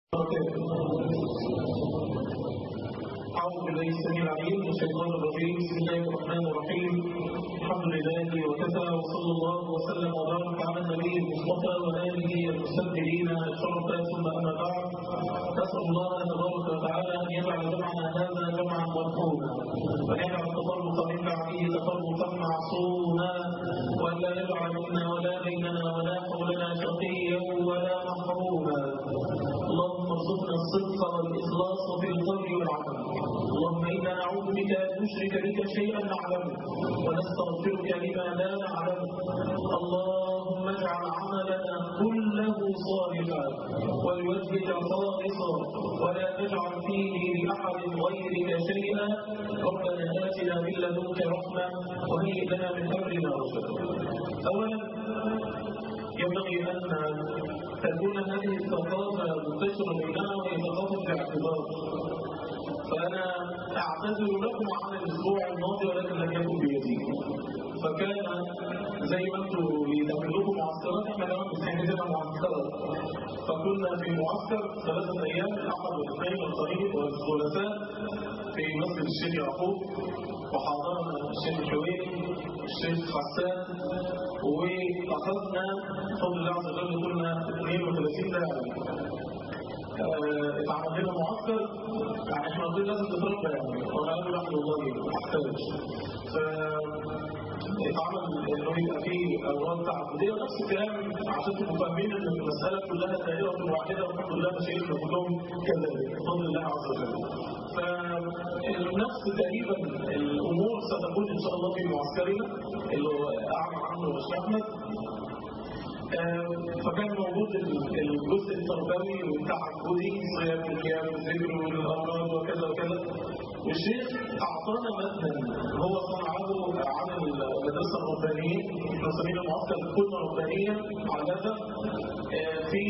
أعوذ بالله السميع العليم من الشيطان الرجيم بسم الله الرحمن الرحيم الحمد لله وكفى وصلى الله وسلم وبارك على النبي المصطفى وآله المستبدلين الشرف ثم أما بعد أسأل الله تبارك وتعالى أن يجعل جمعنا هذا جمعا مرحوما وأن يجعل التفرق من بعده تفرقا معصوما وأن لا يجعل منا ولا بيننا ولا حولنا شقيا ولا محروما اللهم ارزقنا الصدق والإخلاص في القول والعمل اللهم إنا نعوذ بك أن نشرك بك شيئا نعلمه ونستغفرك لما لا نعلمه اللهم اجعل عملنا كله صالحا ولوجهك خالصا ولا تجعل فيه لأحد غيرك شيئا ربنا آتنا من لدنك رحمة وهيئ لنا من أمرنا رشدا أولا ينبغي أن تكون هذه الثقافة منتشرة بيننا وهي ثقافة الاعتبار فأنا أعتذر لكم عن الأسبوع الماضي ولكن لم يكن بيدي فكان زي ما انتم بيتعمل لكم معسكرات احنا كمان بنعمل لنا معسكرات فكنا في معسكر ثلاثة أيام الأحد والاثنين والخميس والثلاثاء في مسجد الشيخ يعقوب وحاضرنا الشيخ الحويني الشيخ حسان وأخذنا بفضل الله عز وجل كنا 32 لاعب اتعمل لنا معسكر يعني احنا قلنا لازم تتربى يعني وانا قالوا لا والله احتاج ف اتعمل انه يبقى فيه الوان تعبديه نفس الكلام عشان تبقوا فاهمين ان المساله كلها دائره واحده والحمد لله مشايخنا كلهم كذلك بفضل الله عز وجل. فنفس تقريبا الامور ستكون ان شاء الله في معسكرنا اللي اعلن عنه الشيخ احمد فكان موجود الجزء التربوي والتعبدي صيام القيام والذكر والامراض وكذا وكذا والشيخ اعطانا متنا هو صنعه عن المدرسه الربانيه احنا سمينا معسكر كنا ربانيه عاده في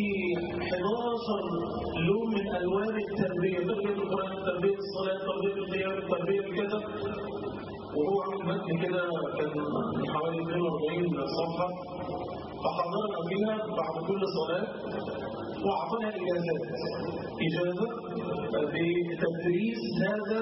11 لون من الوان التربيه تربيه القران تربيه الصلاه تربيه القيام تربيه كذا وهو عامل متن كده كان حوالي 42 صفحه فحضرنا فيها بعد كل صلاة وأعطانا إجازات إجازة بتدريس هذا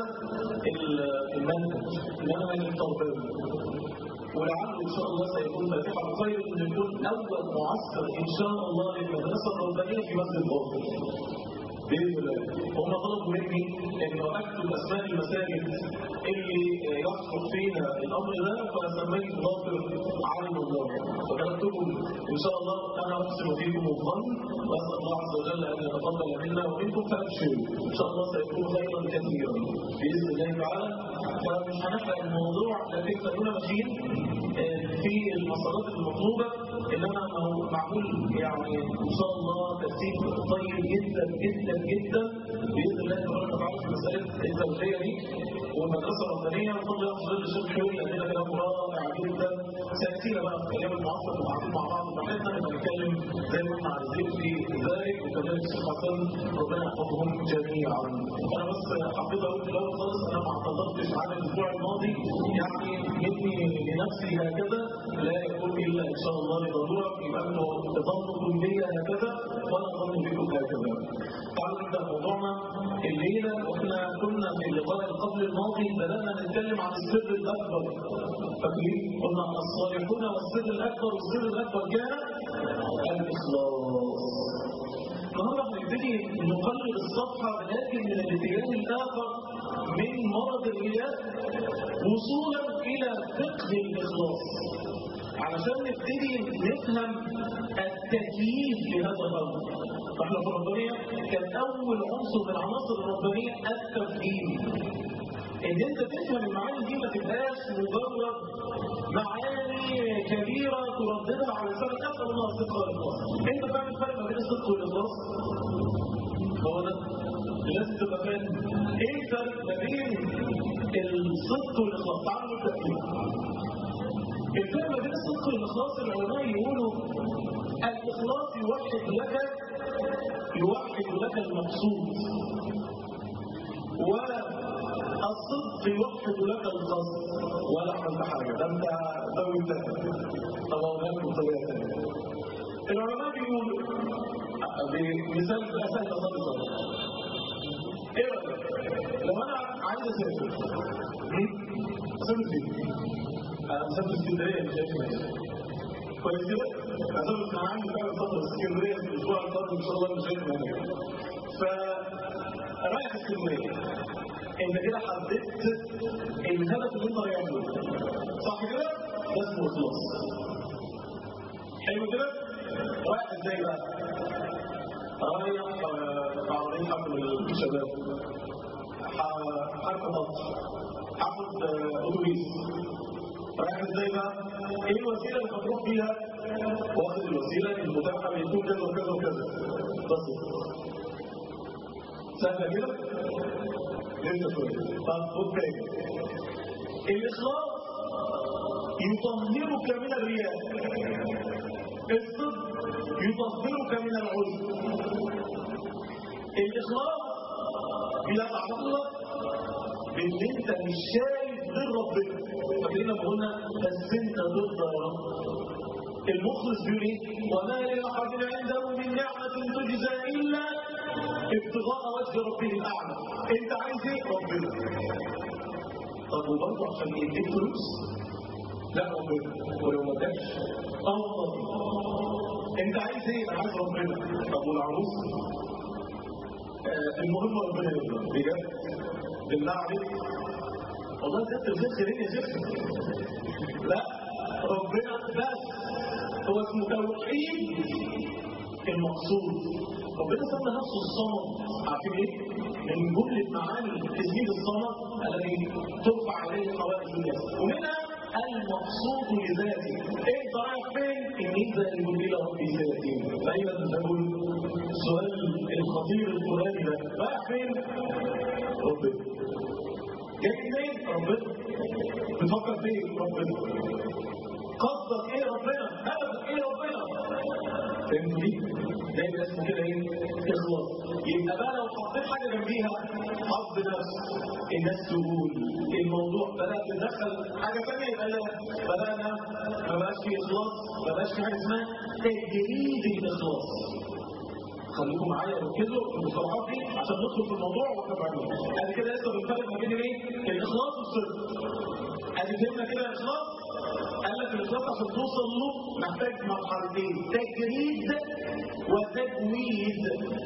المنهج المنهج التربوي ولعله إن شاء الله سيكون فاتحة خير أن يكون أول معسكر إن شاء الله للمدرسة الربانية في مسجد باطل باذن الله هم طلبوا مني ان اكتب اسماء المساجد اللي يحصل فيها الامر ده فسميت ظافر عالم الله فكتبتكم ان شاء الله انا اقسم فيكم الظن واسال الله عز وجل ان يتقبل منا ومنكم فابشروا ان شاء الله سيكون خيرا كثيرا باذن الله تعالى فمش هنحرق الموضوع لكن خلونا ماشيين في المسارات المطلوبه انما معمول يعني ان شاء الله ترتيب طيب جدا جدا جدا باذن الله تبارك وتعالى في مساله التوجيه دي والمدرسه الربانيه بفضل الله عز وجل الشيخ حيوي عندنا كلام رائع جدا سياتينا بقى في ايام المعاصر وقاعدين مع بعض براحتنا نبقى نتكلم زي ما احنا عايزين في ذلك وكذلك الشيخ حسن ربنا يحفظهم جميعا انا بس حبيت اقول في الاول خالص انا ما اعتذرتش عن الاسبوع الماضي يعني مني لنفسي هكذا لا يكون الا ان شاء الله لضروره يبقى انتم تظنكم بي هكذا وانا اظن بكم هكذا تعالوا نبدا موضوعنا الليله واحنا كنا في اللقاء قبل الماضي بدانا نتكلم عن السر الاكبر فاكرين قلنا الصالحون والسر الاكبر والسر الاكبر كان الاخلاص النهارده هنبتدي نقلب الصفحه ولكن من الاتجاه الاخر من مرض الرياء وصولا الى فقه الاخلاص علشان نبتدي نفهم التكييف لهذا الامر فاحنا في الربانيه كان اول عنصر من عناصر الربانيه التفهيم ان انت تفهم المعاني دي ما تبقاش مجرد معاني كبيره ترددها على لسانك اسال الله الصدق والاخلاص انت فاهم الفرق ما بين الصدق والاخلاص هو ده لازم تبقى فاهم ايه الفرق ما بين الصدق والاخلاص تعالوا نبدا فيه الفرق ما بين الصدق والاخلاص العلماء يقولوا الاخلاص يوحد لك يوحد لك المقصود والصدق يوحد لك القصد ولا عملت حاجه ده انت زودتها طب اقول لك بطريقه ثانيه العلماء بيقولوا بمثال سهل خالص عايز اسافر اسافر فين؟ انا مسافر اسكندريه مش عارف ماشي كويس كده؟ اسافر كان عندي فعلا سفر اسكندريه في الاسبوع القادم ان شاء الله مش عارف ماشي ف رايح اسكندريه انت كده حددت الهدف اللي انت رايح له صح كده؟ ده اسمه اخلاص حلو كده؟ رايح ازاي بقى؟ رايح في عربيه حفل الشباب هركب قطر هاخد اتوبيس رايح ازاي بقى؟ ايه الوسيله اللي هتروح فيها؟ واخد الوسيله المتاحه بيكون كذا وكذا وكذا بس سهله كده؟ لسه شويه طب خد تاني الاخلاص يطهرك من الرياء الصدق يطهرك من العجب الاخلاص بيتعلق بان انت مش شايف غير ربنا فاكرين لما قلنا بس انت ترضى يا رب المخلص بيقول ايه؟ وما لاحد عنده من نعمه تجزى الا ابتغاء وجه ربه الاعلى انت عايز ايه؟ ربنا طب وبرضه عشان يديك فلوس؟ لا ربنا ولو ما اداكش اه والله انت عايز ايه؟ انا عايز ربنا طب والعروس؟ آه المهم ربنا يرضى بجد بالله عليك والله زيادة الخير خيرين يا شيخ لا ربنا بس هو اسمه توحيد المقصود ربنا سمى نفسه الصمد عارفين ايه؟ من جملة معاني تسمية الصمد الذي ترفع عليه حوائج الناس ومنها المقصود لذاته انت رايح فين؟ الميزه اللي الى ربي ذاتي فايضا نقول السؤال الخطير القراني ده رايح فين؟ ربنا جاي منين؟ ربنا بتفكر فين؟ ربنا قصدك ايه ربنا؟ هدفك ايه ربنا؟ فهمت دي؟ دايما اسمه كده ايه؟ اخلاص يبقى بقى لو حطيت حاجه جنبيها حظ نفس الناس تقول الموضوع بدات تدخل حاجه ثانيه يبقى لا بدانا ما بقاش في اخلاص ما بقاش في حاجه اسمها تجريد الاخلاص خليكم معايا ركزوا في المصطلحات دي عشان ندخل في الموضوع واحنا بعدين ادي كده لسه بنفرق ما بين ايه؟ الاخلاص والصدق ادي فهمنا كده الاخلاص قال لك الاخلاص عشان توصل له محتاج مرحلتين تجريد وتجويد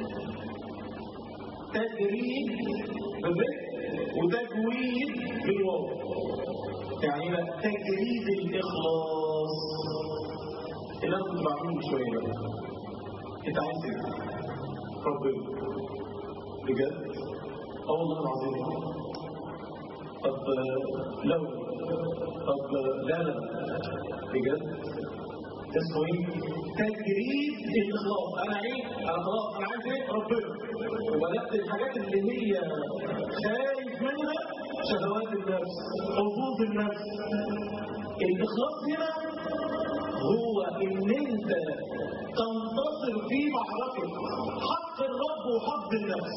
تجريد بالذات وتجويد بالواو يعني بقى تجريد الاخلاص اللي انا كنت بعمله من شويه بقى انت عايز ايه؟ ربنا بجد؟ اه والله العظيم طب لو طب لا لا بجد اسمه ايه؟ تجريد الاخلاص انا ايه؟ انا خلاص انا عايز ايه؟ ربنا وبدات الحاجات اللي هي خايف منها شهوات النفس حظوظ النفس الاخلاص هنا هو ان انت تنتصر في معركه حق الرب وحق النفس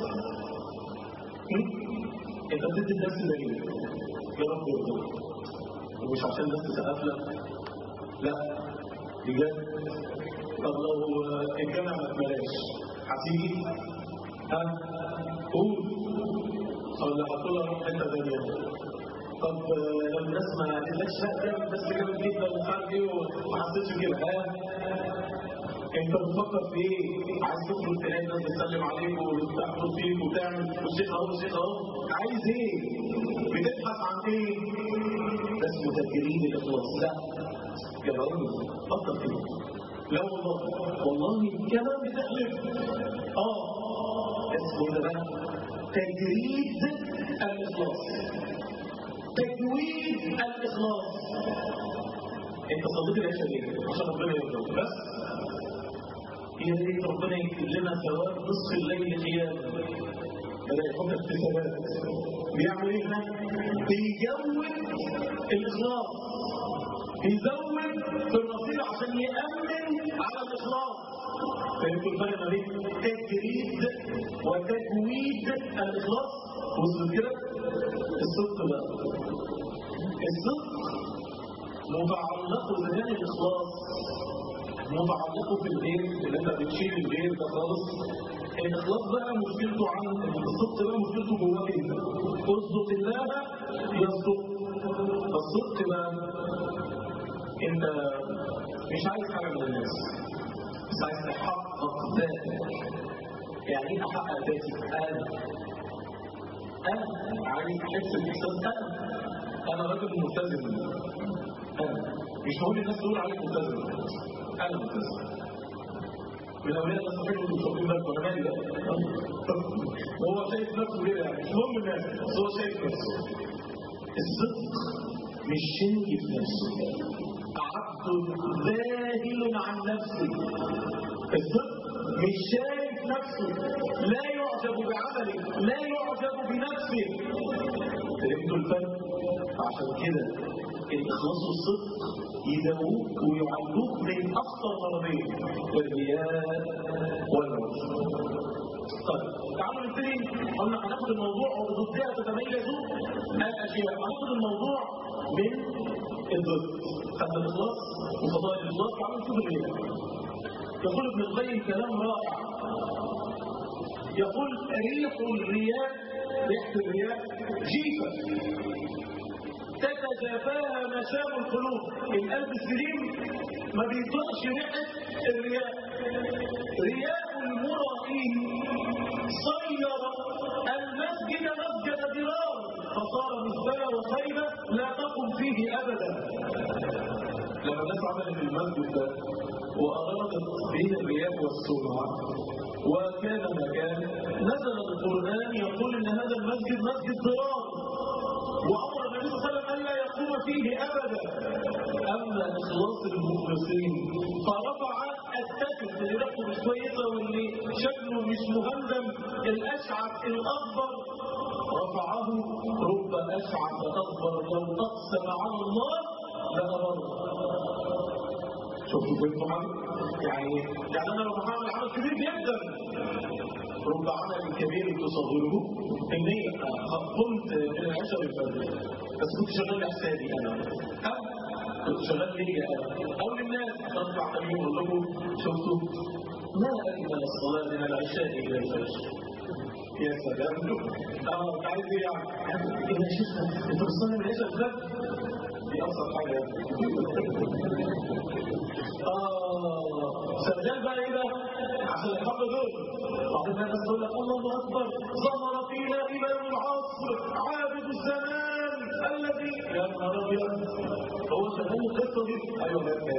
انت بتدي النفس دليل يا رب يرضى ومش عشان الناس تسقف لك لا بجد طب لو الجامع ما اتملاش هتيجي ها قول ولا هتقول اروح حته ثانيه طب لو الناس ما قالتلكش لا ده بس جامد جدا ومش عارف ايه وما حسيتش كده ها انت بتفكر في ايه؟ عايز تخرج تلاقي الناس بتسلم عليك وتحفظ فيك وتعمل والشيخ اهو والشيخ اهو عايز ايه؟ بتبحث عن ايه؟ ده اسمه تجريد الاخلاص لا يا راجل فكر فيه لا والله والله كمان بتحلف اه اسمه ده بقى تجريد الاخلاص تجويد الاخلاص انت صليت العشاء ليه؟ عشان ربنا يرضى بس يا ريت ربنا يكتب لنا ثواب نصف الليل قياما بدا يحط اكتسابات بيعمل ايه هناك؟ بيجود الاخلاص بيزود في الرصيد عشان يامن على الاخلاص فهمتوا الفرق ما بين تجريد وتجويد الاخلاص وصلت كده؟ الصدق بقى الصدق متعلق بزمان الاخلاص متعلقه في البيت اللي انت بتشيل البيت ده خالص الإخلاص بقى مشكلته عن الصدق بقى مشكلته جواك أنت اصدق الله يصدق الصدق بقى أنت مش عايز حاجة من الناس بس عايز تحقق ذاتك يعني ايه احقق ذاتي؟ انا انا عايز احس باحساس انا انا راجل ملتزم انا مش مهم الناس تقول عليك ملتزم انا ملتزم من اولياء الله صحيح انتوا مش واخدين بالكم انا مالي بقى هو شايف نفسه كده يعني مش مهم الناس بس هو شايف نفسه الصدق مش شنج في نفسه عبد ذاهل عن نفسه الصدق مش شايف نفسه لا يعجب بعمله لا يعجب بنفسه فهمتوا الفرق عشان كده الاخلاص والصدق يداووك ويعلوك من اخطر مرضين الرياء والعجب طيب تعالوا نبتدي قلنا هناخد الموضوع وضدها تتميز الاشياء هناخد الموضوع من الضد خدنا الاخلاص وفضائل الاخلاص تعالوا نشوف الرياء يقول ابن القيم كلام رائع يقول ريح الرياء ريحه الرياء جيفه تتجافاها مشام القلوب القلب السليم ما بيطلقش ريحه الرياء رياء المرائين صير المسجد مسجد ضرار فصار مزبله وخيبه لا تقم فيه ابدا لما الناس عملت المسجد ده وأرادت بين الرياء والسمعة وكان مكان نزل القرآن يقول إن هذا المسجد مسجد ضرار وأمر النبي صلى الله عليه وسلم ألا يقوم فيه أبدا أما إخلاص المخلصين فرفع التكل اللي ريحته مش كويسة واللي شكله مش مهندم الأشعث الأكبر رفعه رب أشعث أكبر لو أقسم على الله لأبره شفتوا فين محمد؟ يعني يعني انا لو محمد عمل كبير جدا رب عمل كبير تصغره اني قمت من العشاء والفجر بس كنت شغال لحسابي انا او كنت شغال ليا انا او للناس اطلع تاني اقول لكم شفتوا ما اجمل الصلاه من العشاء الى الفجر يا سلام اه انت عايز ايه يعني؟ ايه يا شيخ انت بتصلي من العشاء الفجر؟ دي ابسط حاجه آه شغال بقى ايه بقى عشان الحب دول بعض الناس تقول لك الله اكبر ظهر فينا امام العصر عابد الزمان الذي يا نهار ابيض هو شغال القصه دي ايوه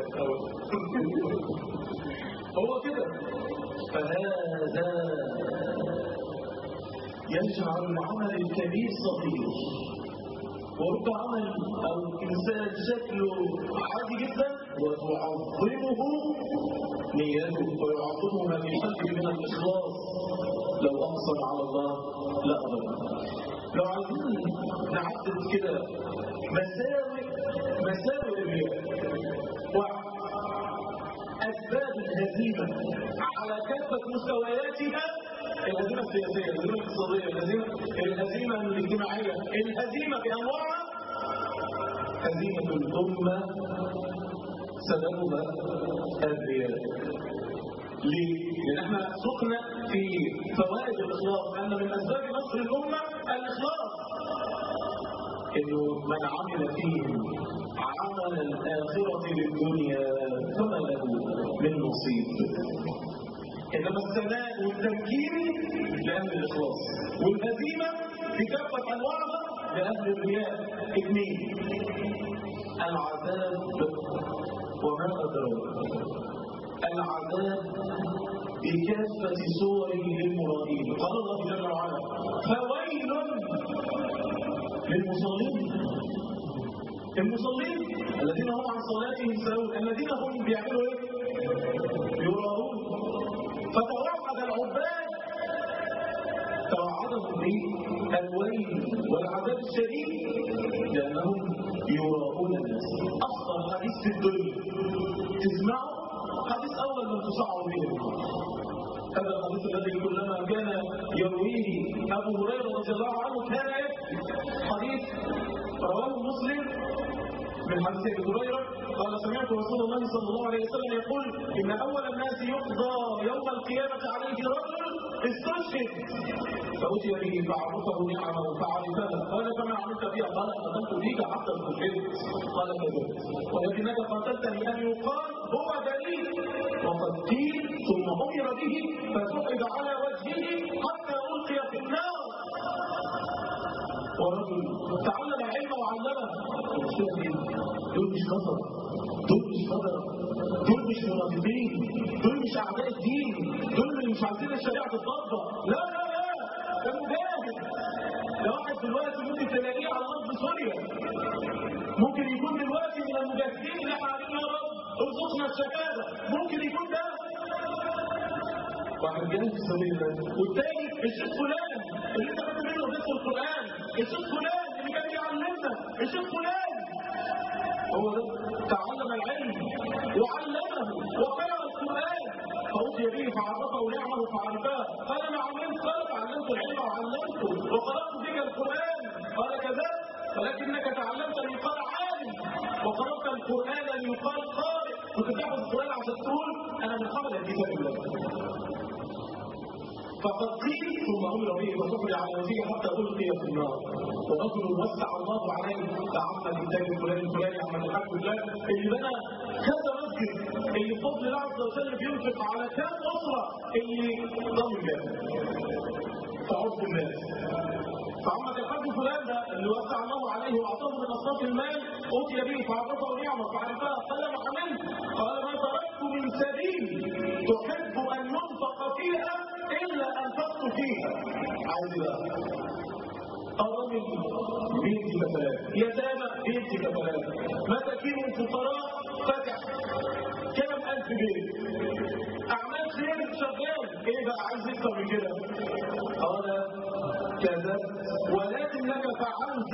هو كده فهذا يجعل العمل الكبير صغير ورب عمل او انسان شكله عادي جدا وتعظمه نيته ويعظمه ما في قلبه من الاخلاص لو اقسم على الله لا ابدا لو عايزين نعدد كده مساوئ مساوئ الرياء واحد اسباب الهزيمه على كافه مستوياتها الهزيمة السياسية، الهزيمة الاقتصادية، الهزيمة الهزيمة الاجتماعية، الهزيمة بأنواعها هزيمة الأمة سببها الرياء. ليه؟ لأن احنا سقنا في فوائد الإخلاص أن من أسباب نصر الأمة الإخلاص. إنه من عمل فيهم عمل الآخرة للدنيا فما له من نصيب. إنما الثناء والتمكين لأهل الإخلاص والهزيمة بكافة أنواعها لأهل الرياء اثنين العذاب وما أدراك العذاب بكافة صوره للمرائين قال الله جل وعلا فويل للمصلين المصلين الذين هم عن صلاتهم ساهون الذين هم بيعملوا ايه؟ يراؤون فتوعد العباد توعدهم بالويل والعذاب الشديد لانهم يراؤون الناس اخطر حديث في الدنيا تسمعه حديث اول من تصعر به النار هذا الحديث الذي كلما كان يرويه ابو هريره رضي الله عنه كان حديث رواه مسلم من حديث ابي هريره قال سمعت رسول الله صلى الله عليه وسلم يقول ان اول الناس يقضى يوم القيامه عليه رجل استشهد فأتي به فعرفه نعمه فعرفها قال فما عملت فيها قال قتلت فيك حتى استشهدت قال كذبت ولكنك قتلتني أن يقال هو دليل وقد قيل ثم أمر به فسحب على وجهه حتى ألقي في النار ورجل تعلم العلم وعلمه المشكلة دي دول مش نظر دول مش نظر دول مش منافقين دول مش اعداء الدين دول اللي مش عايزين الشريعه تتطبق لا لا لا ده مجاهد ده واحد دلوقتي ممكن تلاقيه على ارض سوريا ممكن يكون دلوقتي من المجاهدين اللي احنا عارفين يا رب ارزقنا الشهاده ممكن يكون ده واحد جاهز في سبيل الله والتاني الشيخ فلان اللي انت فاكر منه بيت القران الشيخ فلان اللي كان بيعلمنا الشيخ فلان هو ده تعلم العلم وعلمه وقرأ القرآن فأوتي به فعرفه نعمه فعرفاه قال ما علمت قال تعلمت العلم وعلمته وقرأت بك القرآن قال كذبت ولكنك تعلمت أن يقال عالم وقرأت القرآن أن يقال قارئ كنت تحفظ القرآن عشان تقول أنا من قبل كتاب الله فقد قيل ثم امر به فصبر على وجهه حتى القي في النار ورجل وسع الله عليه تعمد الانتاج الفلاني الفلاني عمل الحمد لله اللي بنى كذا مسجد اللي بفضل الله عز وجل بينفق على كام اسره اللي ضمن الجنه فعرف الناس فعمد الحاج فلان ده اللي وسع الله عليه واعطاه من اصناف المال اوتي به فعرفه نعمه فعرفها قال ما عملت قال ما تركت من سبيل تحب ان ينفق فيها الا انفقت فيها عايز بقى أرامل بيدي كفلات يتامى بيدي كفلات مساكين فقراء فتح كم ألف بيت أعمال خير شغال إيه بقى عايز أكتر من كده قال كذا ولكنك فعلت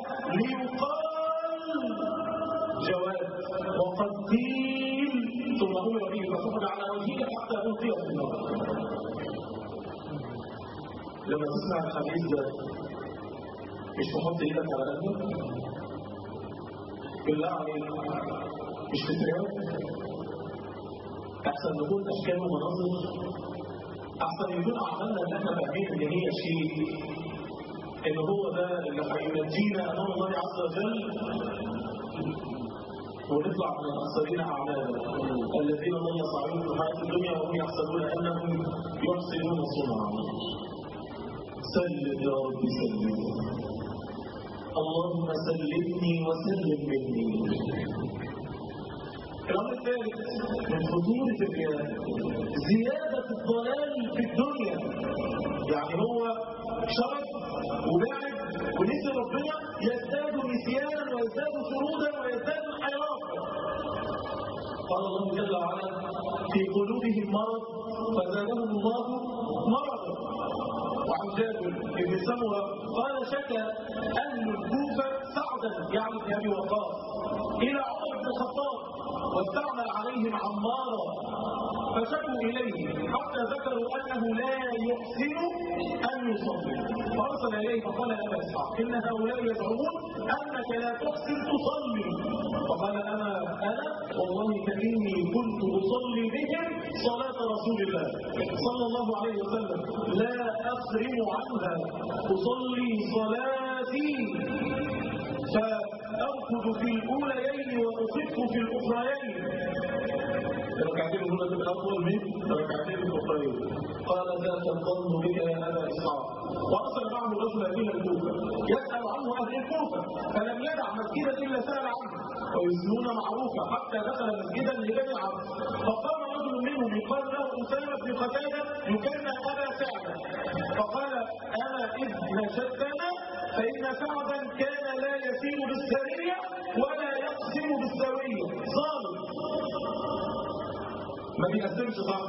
ليقال جواد وقد قيل ثم أمر به فصبر على وجهه حتى ألقي في النار لما تسمع الحديث ده مش تحط ايدك على قلبك بالله عليك مش تتريق احسن نكون اشكال ومناظر احسن يكون اعمالنا اللي احنا فاهمين ان هي شيء ان هو ده اللي هينجينا امام الله عز وجل ونطلع من الاخسرين اعمالا الذين ضل صاعدهم في الحياه الدنيا وهم يحسبون انهم يحسنون صنعا سلم يا رب سلم اللهم سلمني وسلم مني الامر الثالث من خطوره الرياء زياده الضلال في الدنيا يعني هو شرب وبعد ونسي ربنا يزداد نسيانا ويزداد شرودا ويزداد انحرافا قال الله جل وعلا في قلوبهم مرض فزادهم الله مرضا وعن جابر بن سمره قال شكى اهل الكوفه سعدا يعني بن ابي وقاص الى عمر بن الخطاب واستعمل عليهم عمارا فشكوا اليه حتى ذكروا انه لا يحسن ان يصلي فارسل اليه فقال يا ابا اسحاق ان هؤلاء يزعمون انك لا تحسن تصلي فقال اما انا والله فاني كنت اصلي بهم صلاه رسول الله صلى الله عليه وسلم لا اخرم عنها اصلي صلاتي فأركض في الأوليين وأخف في الأخريين ركعتين هنا تبقى أفضل من ركعتين الأخرين قال ذاك الظن بك يا أبا إسحاق وأرسل معه رجلا إلى الكوفة يسأل عنه أهل الكوفة فلم يدع مسجدا إلا سأل عنه ويسلون معروفة حتى دخل مسجدا لبني عبد فقام رجل منهم يقال له أسامة بن قتادة يكنى أبا سعدة فقال أنا إذ نشدنا فإن سعدا كان لا يسير بالسرية ولا يقسم بالسوية ظالم ما بيقسمش صح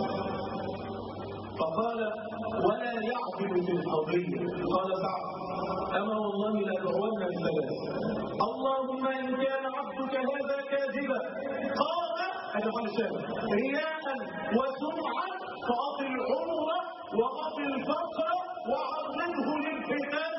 فقال ولا يعدل في القضية قال سعد أما والله لأدعون بثلاث اللهم إن كان عبدك هذا كاذبا قال هذا قال الشاهد رياء وسمعا فأطل عمره وأطل الفقر وعرضه للفتن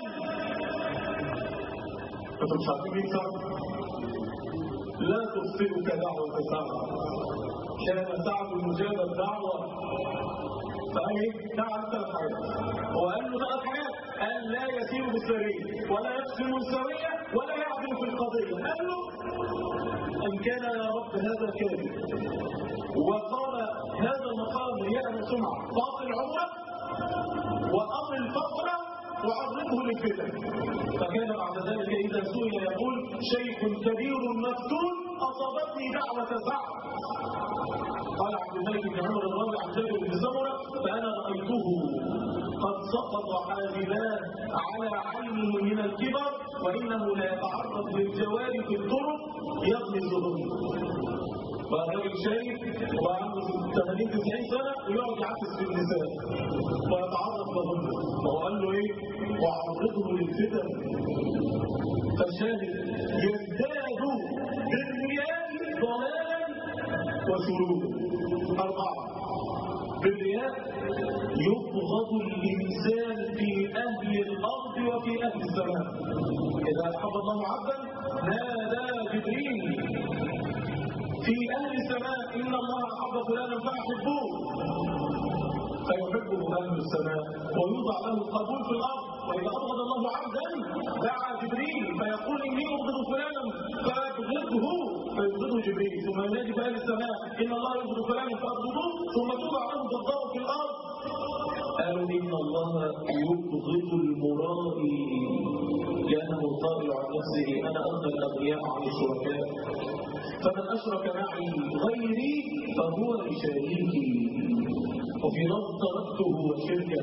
انتم مش عارفين مين سعد؟ لا تبصرك دعوة سعد كان سعد مجاب الدعوة فقال ايه؟ فعل ثلاث حاجات هو قال له ثلاث حاجات قال لا يسير بالسريه ولا يقسم السويه ولا يعدل في القضيه قال له ان كان يا رب هذا كاذب وقال هذا المقام رياء وسمعه باطل عمره وامر الفقر وعرضه للفتن فكان بعد ذلك اذا سئل يقول شيخ كبير مفتون اصابتني دعوه سعد قال عبد الملك بن عمر الراوي عن جابر بن سمره فانا رايته قد سقط حاجبان على عينه من الكبر وانه لا يتعرض للجوار في الطرق يغمزهن فالراجل شايف وعنده 80 90 سنه ويقعد يعكس في النساء ويتعرض لهن فهو قال له ايه؟ وعرضه للفتن فالشاهد يزداد بالرياء ضلالا وشرورا أربعة بالرياء يبغض الإنسان في أهل الأرض وفي أهل السماء إذا أحب الله عبدا نادى جبريل في أهل السماء إن الله أحب فلانا فأحبوه فيحبه أهل السماء ويوضع له القبول في الأرض وإذا أبغض الله عبدا دعا جبريل فيقول إني أبغض فلانا فأبغضه فيبغضه جبريل ثم ينادي في أهل السماء إن الله يبغض فلانا فأبغضوه ثم توضع له ضده في الأرض قالوا إن الله يبغض المرائي لأنه القائل عن نفسه أنا أغنى الأغنياء عن الشركاء فمن أشرك معي غيري فهو لشريكي وفي لفظ تركته وشركه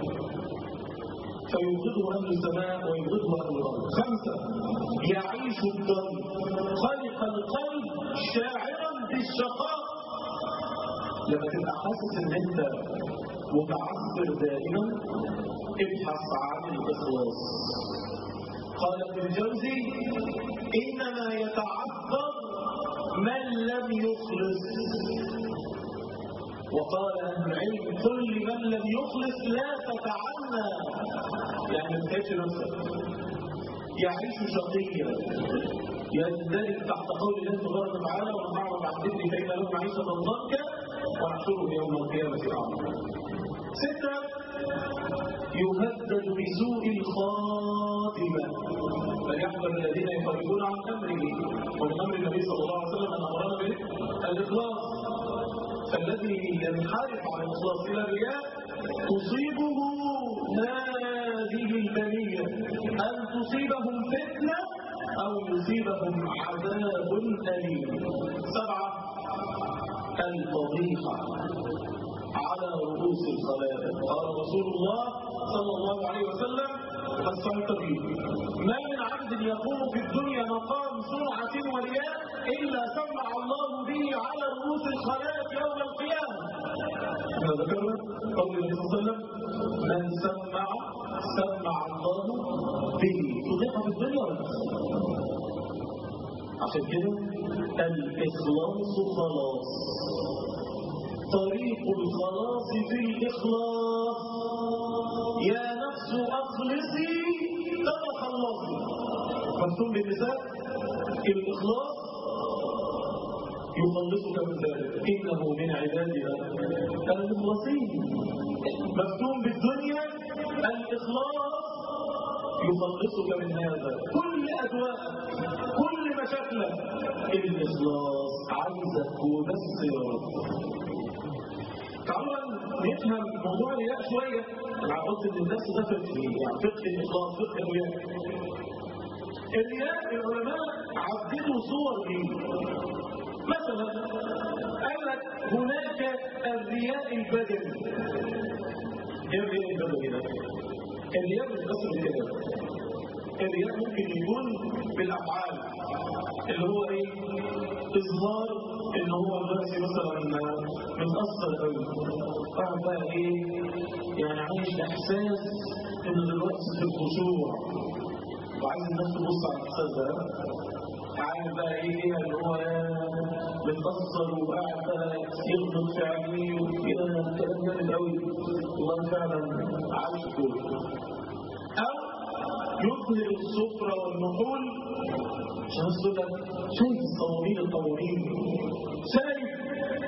فيبغضه أهل السماء ويبغضه أهل الأرض خمسة يعيش الدم خلق القلب شاعرا بالشقاء لما تبقى حاسس ان انت متعثر دائما ابحث عن الإخلاص قال ابن الجوزي إنما يتعثر من لم يخلص وقال أهل العلم قل لمن لم يخلص لا تتعنى يعني ما تتعبش نفسك يعيش شقيا يندرج تحت قول الله تبارك وتعالى ومن اعرض عن ذكري فان له معيشه ضنكا ونحشره يوم القيامه اعمى سته يهدد بسوء الخاتمه فليحذر الذين يخرجون عن امره ومن امر النبي صلى الله عليه وسلم ان امرنا بالاخلاص فالذي ينحرف عن الاخلاص الى الرياء تصيبه هذه البليه ان تصيبهم فتنه او يصيبهم عذاب اليم سبعه الفضيحه على رؤوس الخلائق قال رسول الله صلى الله عليه وسلم الصحيح به ما من عبد يقوم في الدنيا مقام سرعه ورياء الا سمع الله به على رؤوس الخلائق يوم القيامه احنا ذكرنا قول النبي صلى الله عليه وسلم من سمع سمع الله به تضيق في الدنيا ولا عشان كده الاخلاص خلاص طريق الخلاص في الإخلاص يا نفس أخلصي تتخلصي مكتوب بالنساء الإخلاص يخلصك من ذلك إنه من عبادنا المخلصين مكتوب بالدنيا الإخلاص يخلصك من هذا كل أدواء كل مشاكلك الإخلاص عايزك وبس يا رب تعالوا نفهم موضوع الرياء شويه انا قلت ان الناس ده فقه يعني فقه الاخلاص فقه الرياء الرياء العلماء عددوا صور ليه مثلا قال لك هناك الرياء البدني ايه الرياء البدني ده؟ الرياء مش بس بالكلام الرياء ممكن يكون بالافعال اللي هو ايه؟ اظهار ان هو دلوقتي مثلا متاثر قوي قاعد بقى ايه يعني عايش احساس ان دلوقتي في الخشوع وعايز الناس تبص على الاحساس ده عارف بقى ايه كده اللي هو متاثر وقاعد بقى يغلط في عينيه وكده كلام جامد قوي والله فعلا عايش كده او يظهر السفرة والنحول عشان تقول لك شايف الصواميل الطوامين شايف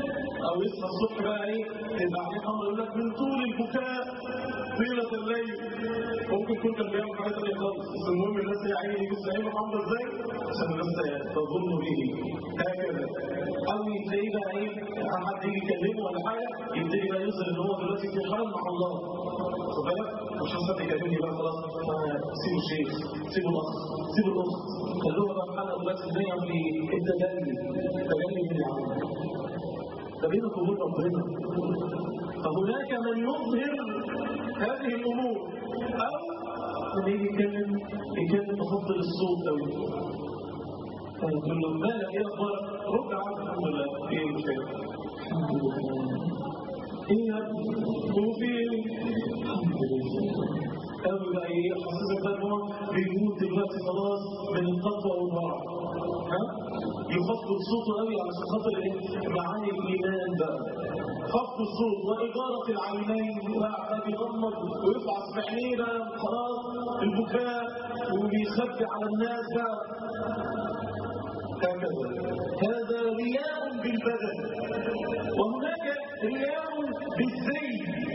او يصحى الصبح بقى ايه يبقى عليه امر يقول لك من طول البكاء طيله الليل ممكن يكون كان بيعمل حاجه ثانيه خالص بس المهم الناس هي عيني يجي سايبه عامله ازاي عشان الناس تظن به هكذا او تلاقيه بقى ايه حد يجي يكلمه ولا حاجه يبتدي بقى يظهر ان هو دلوقتي في حال مع الله خد بالك مش حد يكلمني بقى خلاص سيبوا الشيخ سيبوا الاخ سيبوا الاخت خلوها بقى في حلقه دلوقتي الدنيا في التدلي التدلي من العالم ده بينك وبين ربنا فهناك من يظهر هذه الامور او من يجي يتكلم يتكلم بفضل الصوت قوي فيقول له مالك ايه اخبارك؟ رد على الحمد لله ايه المشكله؟ الحمد لله ايه يا ابني؟ هو في ايه؟ الحمد لله قالوا بقى ايه حسسك بقى ان هو بيموت دلوقتي خلاص من التقوى والورع ها يخفض صوته قوي علشان خاطر ايه معاني الايمان بقى خفض الصوت وإدارة العينين وقاعد يغمض ويفعص بعينيه بقى خلاص البكاء وبيخبي على الناس بقى هكذا هذا رياء بالبدن وهناك رياء بالزي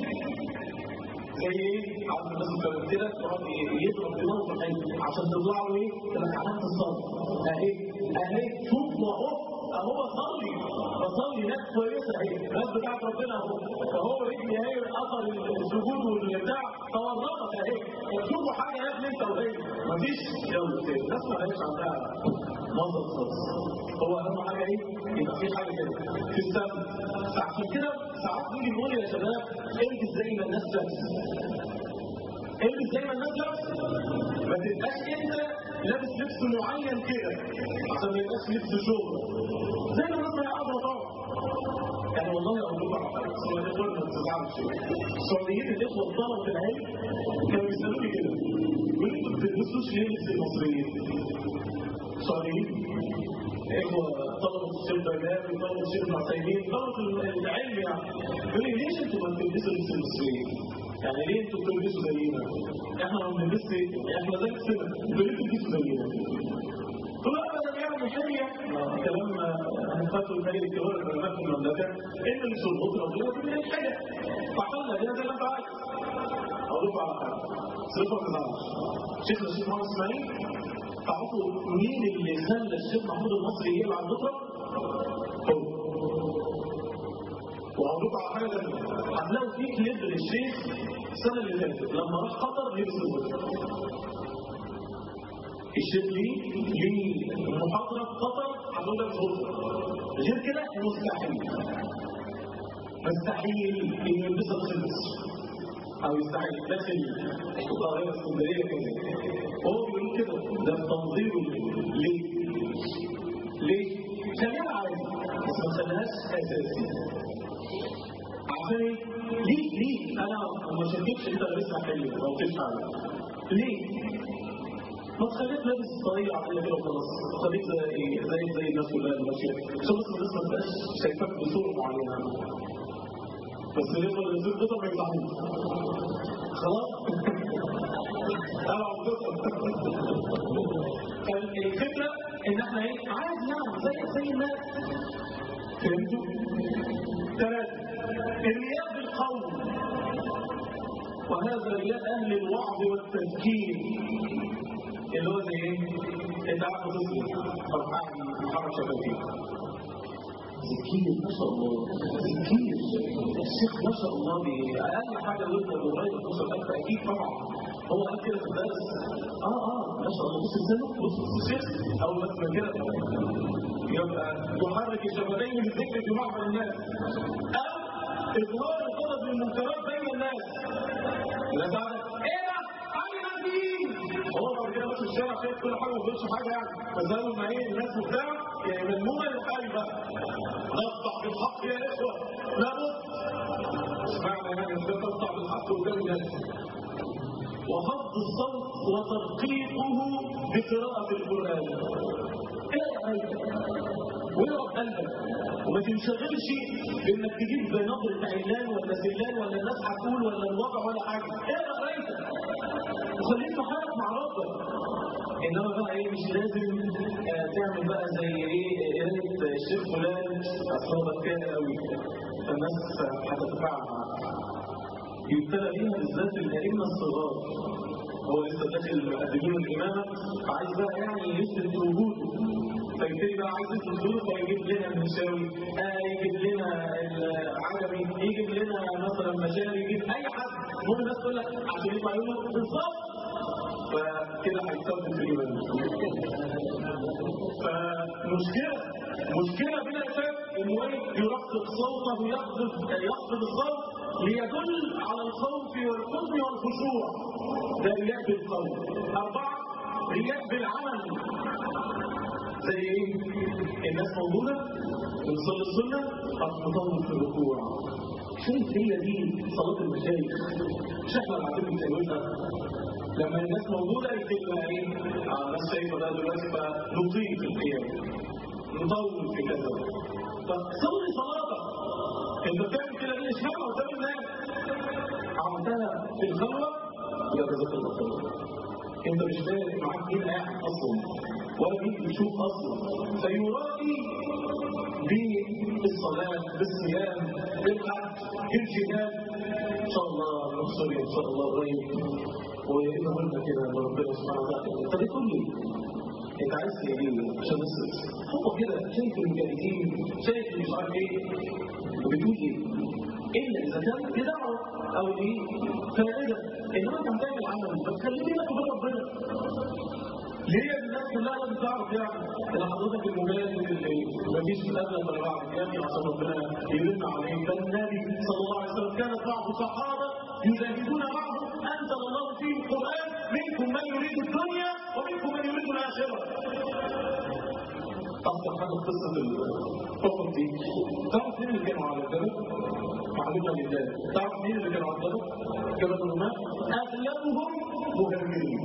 زي ايه؟ عارف الناس اللي كده يقعد يضرب دماغه في الحي عشان تطلع له ايه؟ لك علامه الصلاه اهي اهي شوف اهو اهو صلي بصلي ناس كويسه اهي ناس بتاعت ربنا اهو فهو رجلي اهي اثر السجود والبتاع تورطت اهي شوفوا حاجه يا ابني انت وهي مفيش يلا كده الناس ما لهاش عندها نظر خالص هو اهم حاجه ايه؟ يبقى في حاجه كده في السم فعشان كده ساعات نيجي نقول يا شباب البس زي ما الناس لابسه البس زي ما الناس لابسه ما تبقاش انت لابس لبس معين كده عشان ما يبقاش لبس شغل زي ما الناس هيقعدوا طبعا يعني والله اقول لكم على حاجه السعوديه دول ما تزعلش السعوديين الاخوه الطلبه في العلم كانوا بيسالوني كده يقولوا انتوا ما بتلبسوش ليه لبس المصريين؟ السعوديين اخوه طلبه الشيخ بجاب وطلبه الشيخ العثيمين طلبه العلم يعني يقول لي ليش انتوا ما بتلبسوا لبس المصريين؟ يعني ليه انتوا بتلبسوا زينا؟ احنا ما بنلبسش احنا زي السنه انتوا ليه بتلبسوا زينا؟ قل ابدا يعني حريه كلام هنفاتوا المالي الكبار العلماء في المملكه ان لبس الغطره وغيرها دي من الحاجه فعملنا كده زي ما انت عايز اقول لكم على حاجه صفر ما تزعلش شيخنا الشيخ محمد اسماعيل تعرفوا مين اللي خلى الشيخ محمود المصري يقلع الغطره؟ هو وهقول لكم على حاجه ثانيه هتلاقوا في كليب للشيخ السنه اللي فاتت لما راح قطر لبس الغطره الشيخ ليه ليه محاضرة في قطر هنقول لك غرفة غير كده مستحيل مستحيل ان يلبسها داخل مصر او يستحيل داخل القاهرة اسكندرية كده هو بيقول كده ده تنظيره ليه؟ ليه؟ خليها عادي بس ما تخليهاش اساسي عشان ايه؟ ليه ليه؟ انا ما شكيتش انت لابسها حلو او تفعل ليه؟ ما تخليك لابس طريقة عادية كده وخلاص خليك زي زي زي الناس كلها اللي ماشية عشان بس الناس ما تبقاش شايفاك بصورة معينة بس يفضل الزيت قطر ما يفتحوش خلاص انا الفكرة ان احنا ايه عادي يعني زي زي الناس فهمتوا؟ ثلاثة الرياء بالقول وهذا رياء اهل الوعظ والتذكير اللي هو زي ايه؟ انت عارف تصل فرحان محرك شفافيه ذكير ما شاء الله ذكير الشيخ ما شاء الله اقل حاجه يقدر قريب 12000 اكيد طبعا هو قال كده في الدرس اه اه ما شاء الله بص ازاي بص بص الشيخ اول ما اسمع كده يبقى يحرك الشفتين بالذكر في معظم الناس او اظهار الغضب للمنكرات بين الناس لا تعرف ايه ده؟ علي مين؟ هو بعد كده ماشي في الشارع شايف كل حاجه ما بيقولش حاجه يعني بس اول ما ايه الناس وبتاع يعني ملمومه للحال بقى نقطع بالحق يا اخوه لابد اسمعنا يعني ازاي تقطع بالحق قدام الناس وخفض الصوت وترقيقه بقراءة القرآن اقرا قلبك واقرا قلبك وما تنشغلش بانك تجيب نظرة علان ولا سلان ولا الناس هتقول ولا الوضع ولا حاجة اقرا قرايتك وخليك في حالك مع ربك انما بقى ايه مش لازم آه تعمل بقى زي ايه قرايه الشيخ فلان اصل هو بكاء قوي فالناس هتتفاعل معاه يبتلى بيها بالذات الائمه الصغار هو لسه داخل مقدمين الامامه فعايز بقى يعني يثبت وجوده فيبتدي بقى عايز يثبت وجوده فيجيب لنا المشاوي آه يجيب لنا العجمي يجيب لنا مثلا مشاري يجيب اي حد المهم الناس تقول لك عشان يطلع يقول بالظبط فكده هيثبت في الايمان فمشكله مشكله بلا شك انه يرقق صوته يخفض يخفض الصوت ليدل على الخوف والحزن والخشوع ده رياء بالقول أربعة رياء بالعمل زي ايه؟ الناس موجودة بتصلي السنة أصل مطول في الركوع شايف هي دي صلاة المشايخ مش احنا اللي عارفين بنسويها لما الناس موجودة يكتبوا ايه؟ اه الناس شايفة ده دلوقتي فنطيل في القيام نطول في كذا فصلي صلاتك انت بتعمل كده ليه اشهادها قدام الناس عملتها في الخلوه يبقى جزاك الله خير انت مش فارق معاك مين قاعد اصلا ولا مين بيشوف اصلا فيرائي بالصلاه بالصيام بالحج بالجهاد ان شاء الله نبصر ان شاء الله قريب واذا قلنا كده ربنا سبحانه وتعالى طب يقول لي انت عايز ايه عشان نصرف هو كده شايف المجاهدين شايف مش عارف ايه وبتقول ايه الا اذا كان بدعوه او دي فائده انما انت هتعمل عمل فتخليه بينك وبين ربنا ليه الناس كلها لازم تعرف يعني ان حضرتك المجاهد اللي مفيش قبل ولا بعد يعني عشان ربنا يرن عليه ده النبي صلى الله عليه وسلم كانت بعض الصحابه يجاهدون معه انزل الله فيه القران منكم من يريد الدنيا ومنكم من يريد الاخره اصلا حاجه قصه الحكم دي تعرف مين اللي كانوا على الجبل؟ معلومه لله تعرف مين اللي كانوا على الجبل؟ جبل الرماة اغلبهم مهاجرين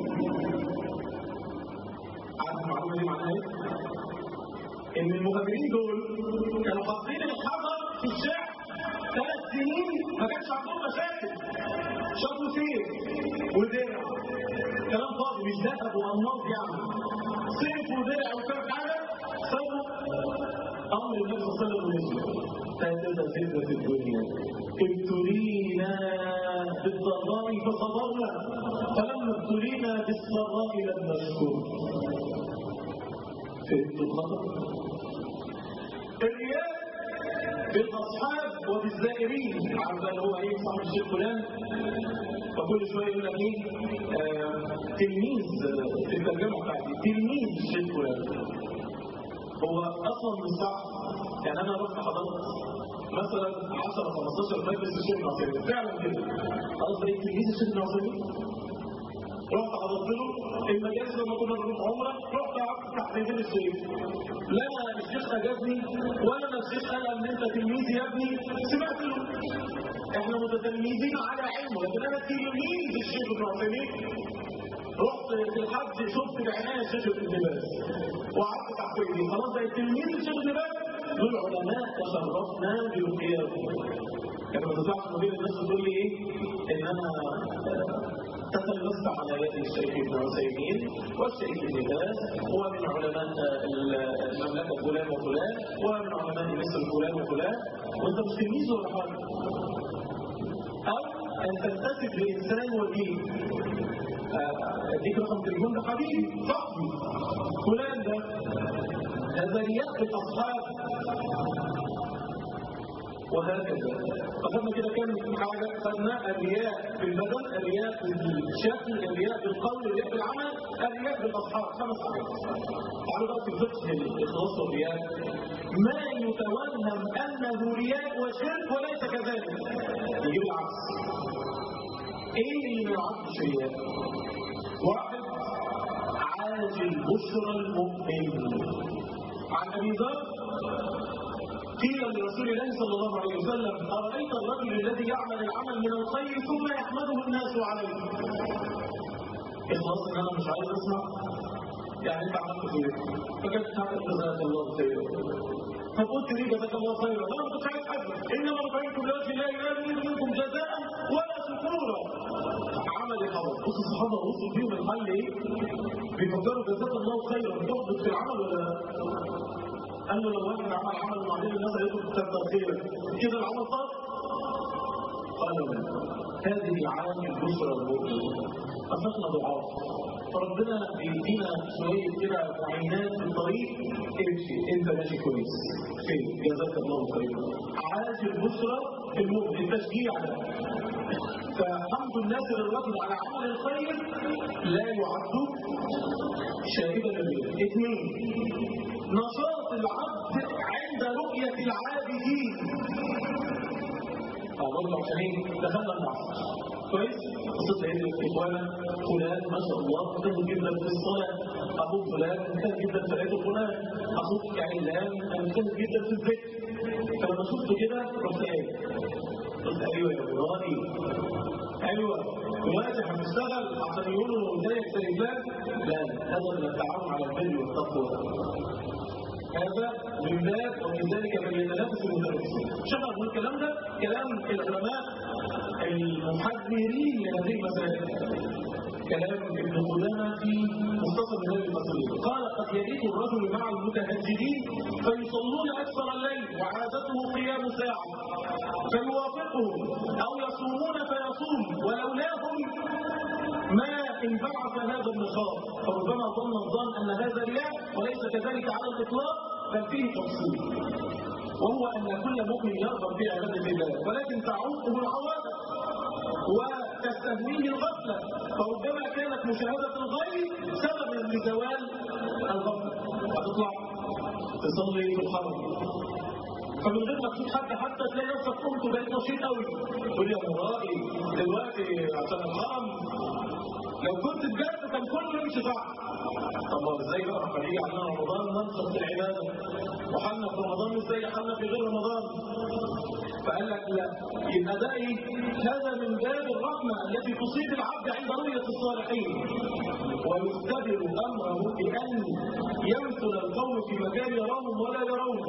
عارف المعلومه دي معناها ايه؟ ان المهاجرين دول كانوا حاطين الحجر في الشعب ثلاث سنين ما كانش عندهم مشاكل شافوا فيه ودرع كلام فاضي مش ذهب وانماط يعني صيف ودرع وكام حاجه سووا امر النبي صلى الله عليه وسلم هكذا فتنه الدنيا ابتلينا بالضراء فصبرنا فلما ابتلينا بالسراء لم نشكر فهمت الخطر الرياء بالاصحاب وبالزائرين عارف اللي هو ايه صاحب الشيخ فلان فكل شويه يقول لك ايه آه تلميذ في الترجمه بتاعتي تلميذ الشيخ فلان هو اصلا مش صح يعني انا رحت حضرت مثلا 10 15 مجلس الشيخ العثيمين فعلا كده خلاص بقيت تلميذ الشيخ العثيمين رحت حضرت له المجالس لما كنا بنروح عمره رحت قعدت تحت ايدين الشيخ لا الشيخ اجازني ولا انا الشيخ قال ان انت تلميذي يا ابني سمعت له احنا متتلميذين على علمه لكن انا تلميذ الشيخ ابن عثيمين رحت في الحج شفت بعنايه الشيخ ابن باز وقعدت تحت ايديه خلاص بقيت تلميذ الشيخ ابن باز دول علماء تشرفنا برقياهم كان ما تطلعش مدير الناس تقول لي ايه ان انا تتلمست على يد الشيخ ابن عثيمين والشيخ ابن باز ومن علماء المملكه فلان وفلان ومن علماء مصر فلان وفلان وانت مش تلميذ ولا حاجه او ان تنتسب لانسان ودين اديك رقم تليفون ده حبيبي صاحبي فلان ده هذا رياء الاصحاب وهكذا فخدنا كده كام حاجه خدنا الرياء بالبدن الرياء بالشكل الرياء بالقول الرياء بالعمل الرياء بالاصحاب خمس حاجات تعالوا بقى في فقه الاخلاص والرياء ما يتوهم انه رياء وشرك وليس كذلك يجيب العكس ايه اللي ما يعرفش رياء واحد عاجل بشرى المؤمن عن ابي ذر قيل لرسول الله صلى الله عليه وسلم أرأيت الرجل الذي يعمل العمل من الخير ثم يحمده الناس عليه إخلاص إن أنا مش عايز أسمع يعني أنت عملت خير فكانت تعمل جزاك الله خيرا فقلت لي جزاك الله خيرا لا ما كنتش عايز حاجة إنما رفعتكم لوجه الله لا أريد منكم جزاء ولا شكورا عمل حرام بص الصحابه وصلوا بيهم الحل ايه؟ بيفكروا جزاك الله خيرا تحبط في العمل ولا لا؟ قال له لو واحد عمل عمل وبعدين الناس قالت له كتر خيرا كده العمل صار؟ قال لا هذه عام البشرى المؤمن أصبحنا ضعاف فربنا بيدينا شوية كده معينات في الطريق امشي انت ماشي كويس خير جزاك الله خيرا عاش البشرى المؤمن التشجيع ده فحمد الناس للرجل على عمل الخير لا يعد شاهدا لله اثنين نشاط العبد عند رؤية العابدين برضه عشان ايه دخلنا العصر كويس قصه ايه اخوانا فلان ما شاء الله مجتهد جدا في الصلاه اخوك فلان مجتهد جدا في عيد فلان اخوك علان مجتهد جدا في الذكر فلما شفت كده رحت ايه قلت ايوه يا مرادي ايوه دلوقتي هنشتغل عشان يقولوا زيك زي فلان لا هذا من التعاون على البر والتقوى هذا من باب ومن ذلك فليتنافس المتنافسون شغل من الكلام ده كلام العلماء المحذرين لهذه المسائل كلام ابن قدامه في مختصر هذه المسائل قال قد يبيت الرجل مع المتهجدين فيصلون اكثر الليل وعادته قيام ساعه فيوافقهم او يصومون فيصوم ولولاهم ما انبعث هذا النشاط فربما ظن الظن ان هذا رياء وليس كذلك على الاطلاق بل فيه تفصيل وهو ان كل مؤمن يرغب في عباده الله ولكن تعوقه العواطف وتستهويه الغفله فربما كانت مشاهده الغيب سببا لزوال الغفله هتطلع تصلي في الحرم فمن غير ما تشوف حد حتى تلاقي نفسك قمت بقيت نشيط قوي تقول يا مرائي دلوقتي عشان الحرم لو كنت بجد كان كله يمشي صح طب ازاي بقى هنيجي علينا رمضان ننشط في العباده وحالنا في رمضان مش زي حالنا في غير رمضان فقال لك لا يبقى ده ايه هذا من باب الرحمه التي تصيب العبد عند رؤيه الصالحين ويختبر امره بان يمثل القوم في مكان يراهم ولا يرون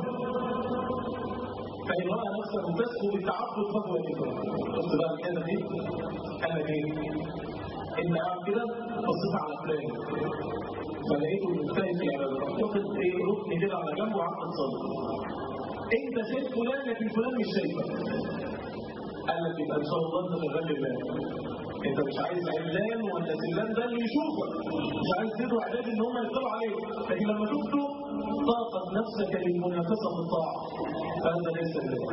فإن رأى نفسه تسهو بالتعبد فهو كفر شفت بقى الكلمة دي؟ قال لك ايه؟ انت قاعد كده بصيت على فلان فلقيته مجتهد في العباده رحت واخد ايه ركن كده على جنب وقعدت تصلي انت شايف فلان لكن فلان مش شايفك قال لك يبقى ان شاء الله انت شغال لله انت مش عايز علان ولا سلان ده اللي يشوفك مش عايز تدعو اعداد ان هم يطلعوا عليك لكن لما شفته طاقت نفسك للمنافسه في الطاعه فهذا ليس لله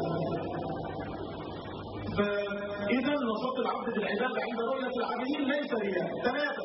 فإذا نشاط العبد في العبادة عند رؤية العابدين ليس رياء ثلاثة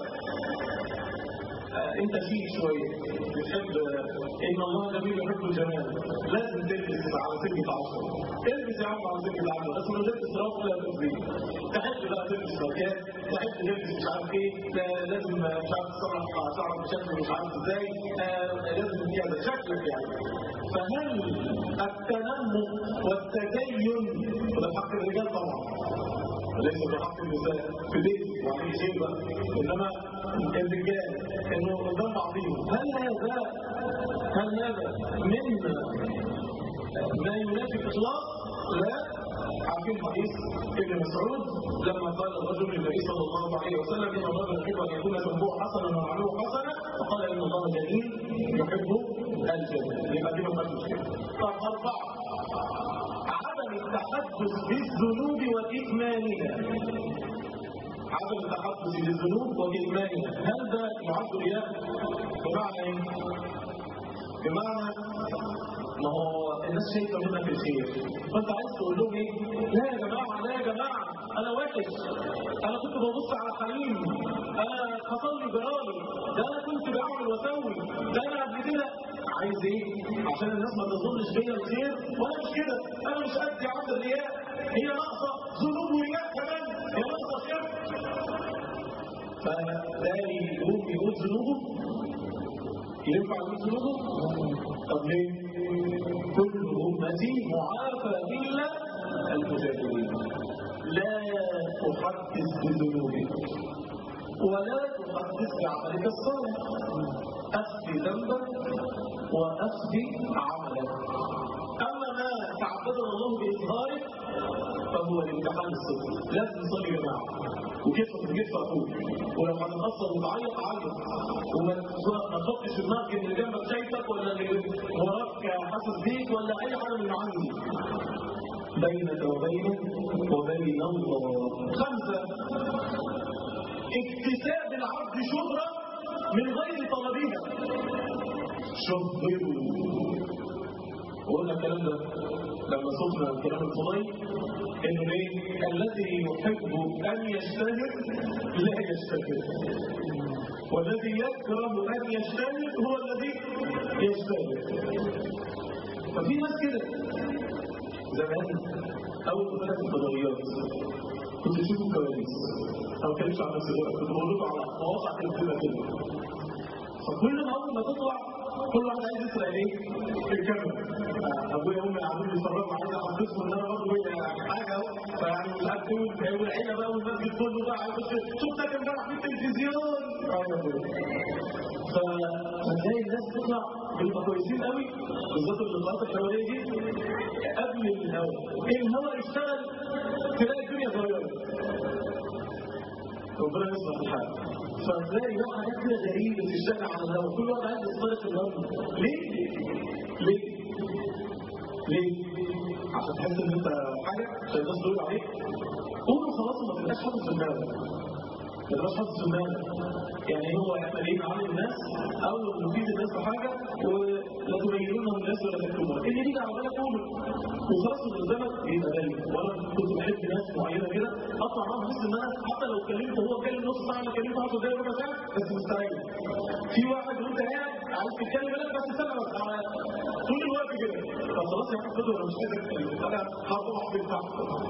آه انت فيه شوية بتحب ان الله جميل يحب الجمال لازم تلبس على سكة عشرة البس يا عم على سكة عشرة بس ما تلبس راس ولا تلبس تحب بقى تلبس مكان تحب تلبس مش عارف ايه لازم مش عارف تصرف شعرك بشكل مش عارف ازاي آه لازم كذا شكلك يعني فهل التنمق والتدين وده حق الرجال طبعا ليس بحق النساء في بيت وعليه شيء بقى انما الرجال انه قدام بعضهم هل هذا هل هذا من ما ينافي الاخلاص؟ لا عارفين حديث ابن مسعود لما قال الرجل للنبي صلى الله عليه وسلم ان الله يحب ان يكون ذنبه حسنا وعمله حسنا فقال ان الله جميل يحب الجمال يبقى دي ما فيهاش مشكله. طب اربعه عدم التحدث بالذنوب وكتمانها عدم التحدث بالذنوب وكتمانها هل ده يعد رياء؟ بمعنى ايه؟ بمعنى ما هو الناس شايفه منك الخير فانت عايز تقول لهم ايه؟ لا يا جماعه لا يا جماعه انا وحش انا كنت ببص على حليم انا حصل لي جرالي ده انا كنت بعمل واسوي ده انا قبل كده عايز ايه؟ عشان الناس ما تظنش بيا الخير وانا مش كده انا مش قد عبد الرياء هي ناقصه ذنوب ورياء كمان هي ناقصه خير فده يقول يقول ذنوبه ينفع يقول ذنوبه؟ طب ليه؟ كل امتي معافى الا المجاهدين لا تحدث بذنوبك ولا تحدث بعملك الصالح اخفي ذنبك واخفي عملك اما ما تعبدنا الله باظهارك فهو الامتحان الصدق لازم نصلي يا جماعه وكتفك في كتف اخوك ولو هتتاثر وتعيط عيط وما ما تحطش في دماغك ان اللي جنبك شايفك ولا اللي وراك حاسس بيك ولا اي حاجه من المعاني دي بينك وبينه وبين الله خمسه اكتساب العبد شهره من غير طلبها شهروا وقلنا الكلام ده لما صفنا كلام الفضيل انه ايه الذي يحب ان يشتهر لا يشتهر والذي يكره ان يشتهر هو الذي يشتهر ففي ناس كده زمان اول ما فتحت الفضائيات كنت تشوف الكواليس انا ما بتكلمش عن نفسي دلوقتي كنت بقول لكم على مواقع تلفزيونيه كده فكل ما اول ما تطلع كل واحد عايز يسرق ايه؟ الكاميرا ابويا وامي قاعدين بيتفرجوا عايز احفزهم ان انا برضه حاجه اهو فيعني مش عارف ايه والعيله بقى والمسجد كله بقى عايز شوف ده كان امبارح في التلفزيون فتلاقي الناس تطلع بيبقوا كويسين قوي بالذات اللقاءات الحواريه دي قبل الهواء الهواء يشتغل تلاقي الدنيا اتغيرت ربنا يصلح الحال فتلاقي بقى حاجات كده غريبه بتشتغل على الهواء كل واحد عايز يخترق الهواء ليه؟ ليه؟ ليه؟ عشان تحس ان انت حاجه عشان الناس تقول عليك قول خلاص ما تبقاش حاطط في دماغك ما تبقاش حاطط في دماغك يعني هو احنا ليه نعلم الناس او نفيد الناس بحاجه ولا تبينونه الناس ولا تكتموها اللي يجي على بالك قوله وخلاص اللي قدامك يبقى دليل وانا كنت بحب ناس معينه كده اطلع معاهم بحس ان انا حتى لو اتكلمت هو اتكلم نص ساعه انا كلمت 10 دقايق ربع ساعه بس مستريح في واحد وانت قاعد عايز تتكلم لك بس استنى بس طول الوقت كده طب خلاص يا عم خدوا انا مش عايز اتكلم انا هطلع في التعب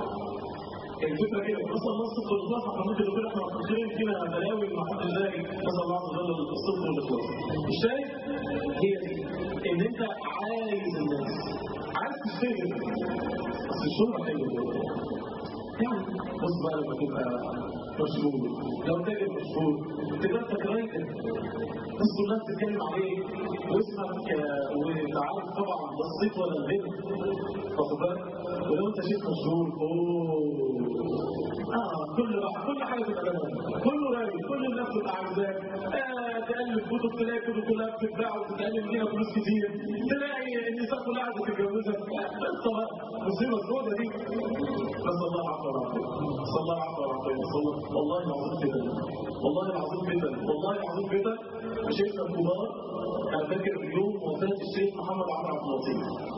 الفكره كده نسال الله الصدق والاخلاص احنا ممكن نقول احنا مقصرين فينا بلاوي ما حدش داري نسال الله عز وجل الصدق والاخلاص الشاهد هي دي ان انت عايز الناس عايز تشتغل بس الشهره حلوه يعني بص بقى لما تبقى مشهور لو تاجر مشهور تبقى انت كرايتر الناس كلها بتتكلم عليه واسمك وانت عارف طبعا ده الصيت ولا البنت واخد بالك ولو انت شيخ مشهور اوه اه كل بقى كل حاجه تبقى تمام كله رايق كل الناس تبقى عايزاك آه تقلب كتب تلاقي كتب كلها بتتباع وتتقلب فيها فلوس كتير تلاقي النساء كلها عايزه تتجوزك بس طبعا مصيبه سودة دي نسال الله العفو والعافيه نسال الله العفو والعافيه نسال الله والله العظيم كده والله العظيم كده والله العظيم كده شيخنا الكبار انا فاكر يوم وفاه الشيخ محمد عمرو عبد اللطيف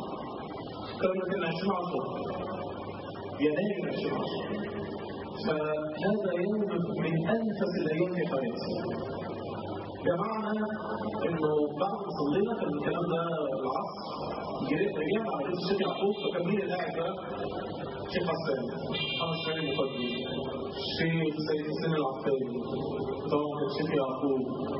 كان كان 2010 يناير 2010 فهذا يوم من انفس الايام في حياتي جمعنا انه بعد ما صلينا كان الكلام ده العصر جريت رجعنا على بيت الشيخ يعقوب فكان مين اللي قاعد بقى؟ شيخ حسان محمد سامي المقدم الشيخ سيد حسين العفاري طبعا كان الشيخ يعقوب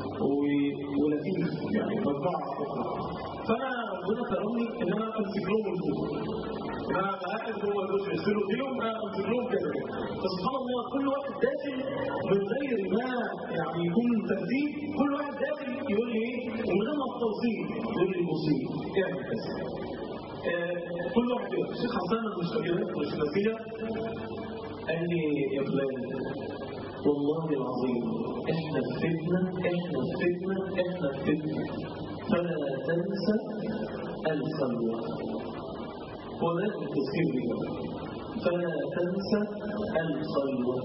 ولطيف يعني مجموعه فانا ربنا كرمني ان انا امسك لهم الكتب انا قاعد جوه الجزء يغسلوا فيهم انا امسك لهم كده فسبحان الله كل واحد داخل من غير ما يعني يكون ترتيب كل واحد داخل يقول لي ايه ومن غير ما التوصيل يقول لي بصي اعمل كذا كل واحد كده الشيخ حسان مش فاكر مش فاكر قال لي يا فلان والله العظيم احنا في فتنه احنا في فتنه احنا في فتنه فلا تنسى الخلوه ولا التذكير بها فلا تنسى الخلوه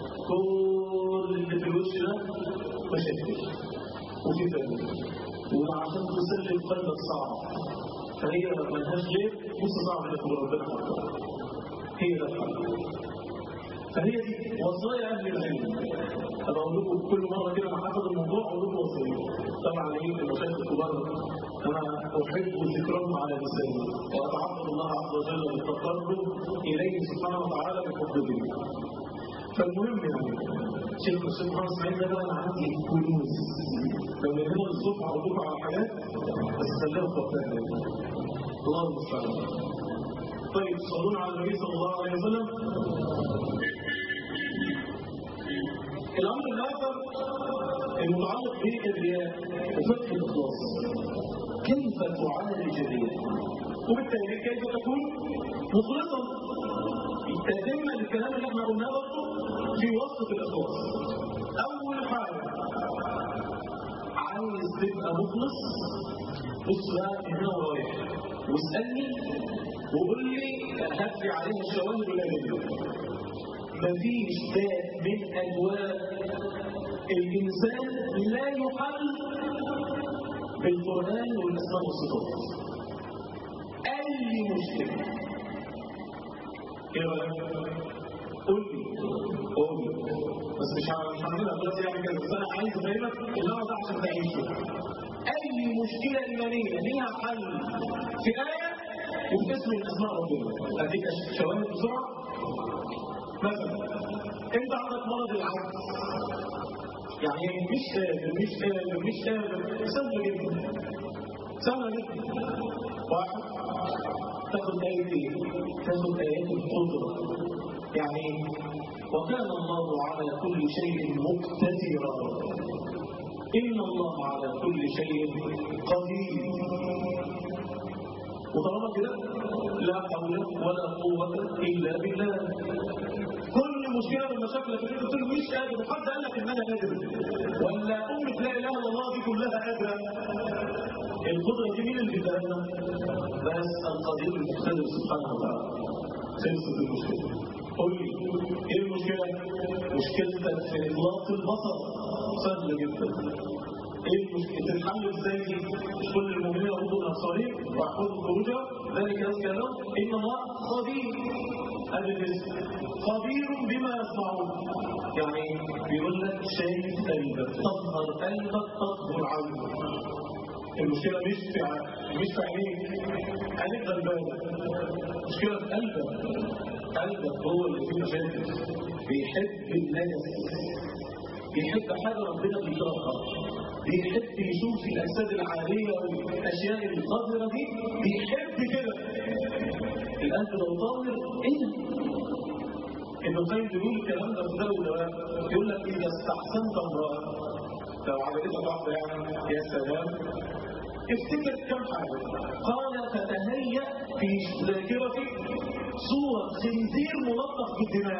كل اللي في الوش ده مشاكل وفي فهم وعشان تسلم قلبك صعب فهي ملهاش غير نص صعب انك تقول ربنا حقها هي ده الحق فهي دي وصايا اهل العلم ابقى اقول لكم كل مره كده ما حصل الموضوع اقول لكم وصيه طبعا ايه المشايخ الكبار انا احب ذكرهم على لساني واتعبد الله عز وجل بالتقرب اليه سبحانه وتعالى بحب فالمهم يعني شيخ الشيخ محمد اسماعيل ده بقى انا عندي كنوز لو من هنا للصبح هقول على حاجات بس خليها في وقتها الله المستعان طيب صلون على النبي صلى الله عليه وسلم الامر الاخر المتعلق بالرياء وفتح الاخلاص كيف تعالج الرياء وبالتالي كيف تكون مخلصا تتم الكلام اللي احنا قلناه برضه في وسط الاخلاص اول حاجه عايز تبقى مخلص بص بقى من هنا ورايح واسالني وقول لي هات لي عليها الشواهد ولا لا مفيش باب من ابواب الانسان لا يحل بالقران والاسماء والصفات اي مشكله ايه رايك قول لي قول لي بس مش مش هعملها دلوقتي يعني كده بس انا عايز افهمك اللغه ده عشان تعيشه اي مشكله ايمانيه ليها حل في ايه وفي اسم من اسماء ربنا اديك شواهد بسرعه مثلا انت عندك مرض العجز يعني مش قادر مش قادر مش قادر سهل جدا سهل جدا واحد تاخد آية ايه؟ تاخد آيات القدرة يعني وكان الله على كل شيء مقتدرا إن الله على كل شيء قدير وطالما كده لا حول ولا قوة إلا بالله كل مشكلة من مشاكلك اللي انت تقول مش قادر حد قال لك ان انا قادر ولا أمة لا إله إلا الله دي كلها قادرة القدرة دي مين اللي بيدهنا؟ بس القدير المقتدر سبحانه وتعالى خلصت المشكلة قول لي ايه المشكلة؟ مشكلتك في إطلاق البصر سهلة جدا ايه المشكلة؟ تتحل ازاي دي؟ مش كل المؤمنين يغضوا من أبصارهم ويحفظوا فروجهم ذلك أزكى لهم إن الله خبير ادي الاسم خبير بما يصنعون يعني بيقول لك شايف قلبك تطهر قلبك تطهر عينك المشكلة مش في مش في عينيك عينيك غلبانة المشكلة في قلبك قلبك هو اللي فيه مشاكل بيحب الناس بيحب حاجة ربنا بيكرهها بيحب يشوف الأجساد العالية والأشياء القذرة دي بيحب كده القلب لو طاهر إيه ابن القيم بيقول الكلام ده في دولة يقول لك إذا استحسنت امرأة لو عجبتك واحدة يعني يا سلام افتكر كم حاجة قال فتهيأ في ذاكرتي صورة خنزير ملطخ بالدماء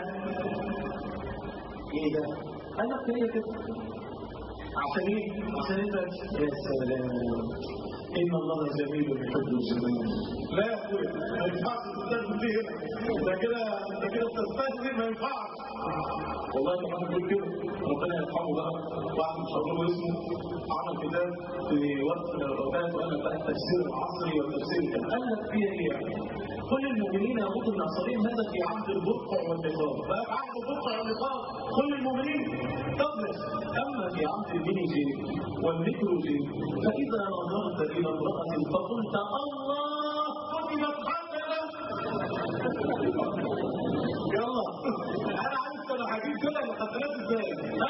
ايه ده؟ قال لك هي كده عشان ايه؟ عشان انت يا سلام ان الله جميل يحب الجمال لا يا اخويا ما ينفعش تستخدم فيه هنا ده كده انت كده بتستهزئ ما ينفعش والله انت حد بيقول كده ربنا يرحمه بقى واحد مش هقول اسمه عمل كتاب في وقت من الاوقات وقال لك بقى التفسير العصري والتفسير كان قال لك فيها ايه يعني؟ كل المؤمنين يغضوا من ابصارهم هذا في عهد البقع والنقاب بقى في عهد البقع والنقاب كل المؤمنين تدرس اما في عهد المينيجي والميكروجي فاذا نظرت الى امراه فقلت الله كتبت حسنه يلا انا عارف انا هجيب كده الحسنات ازاي ها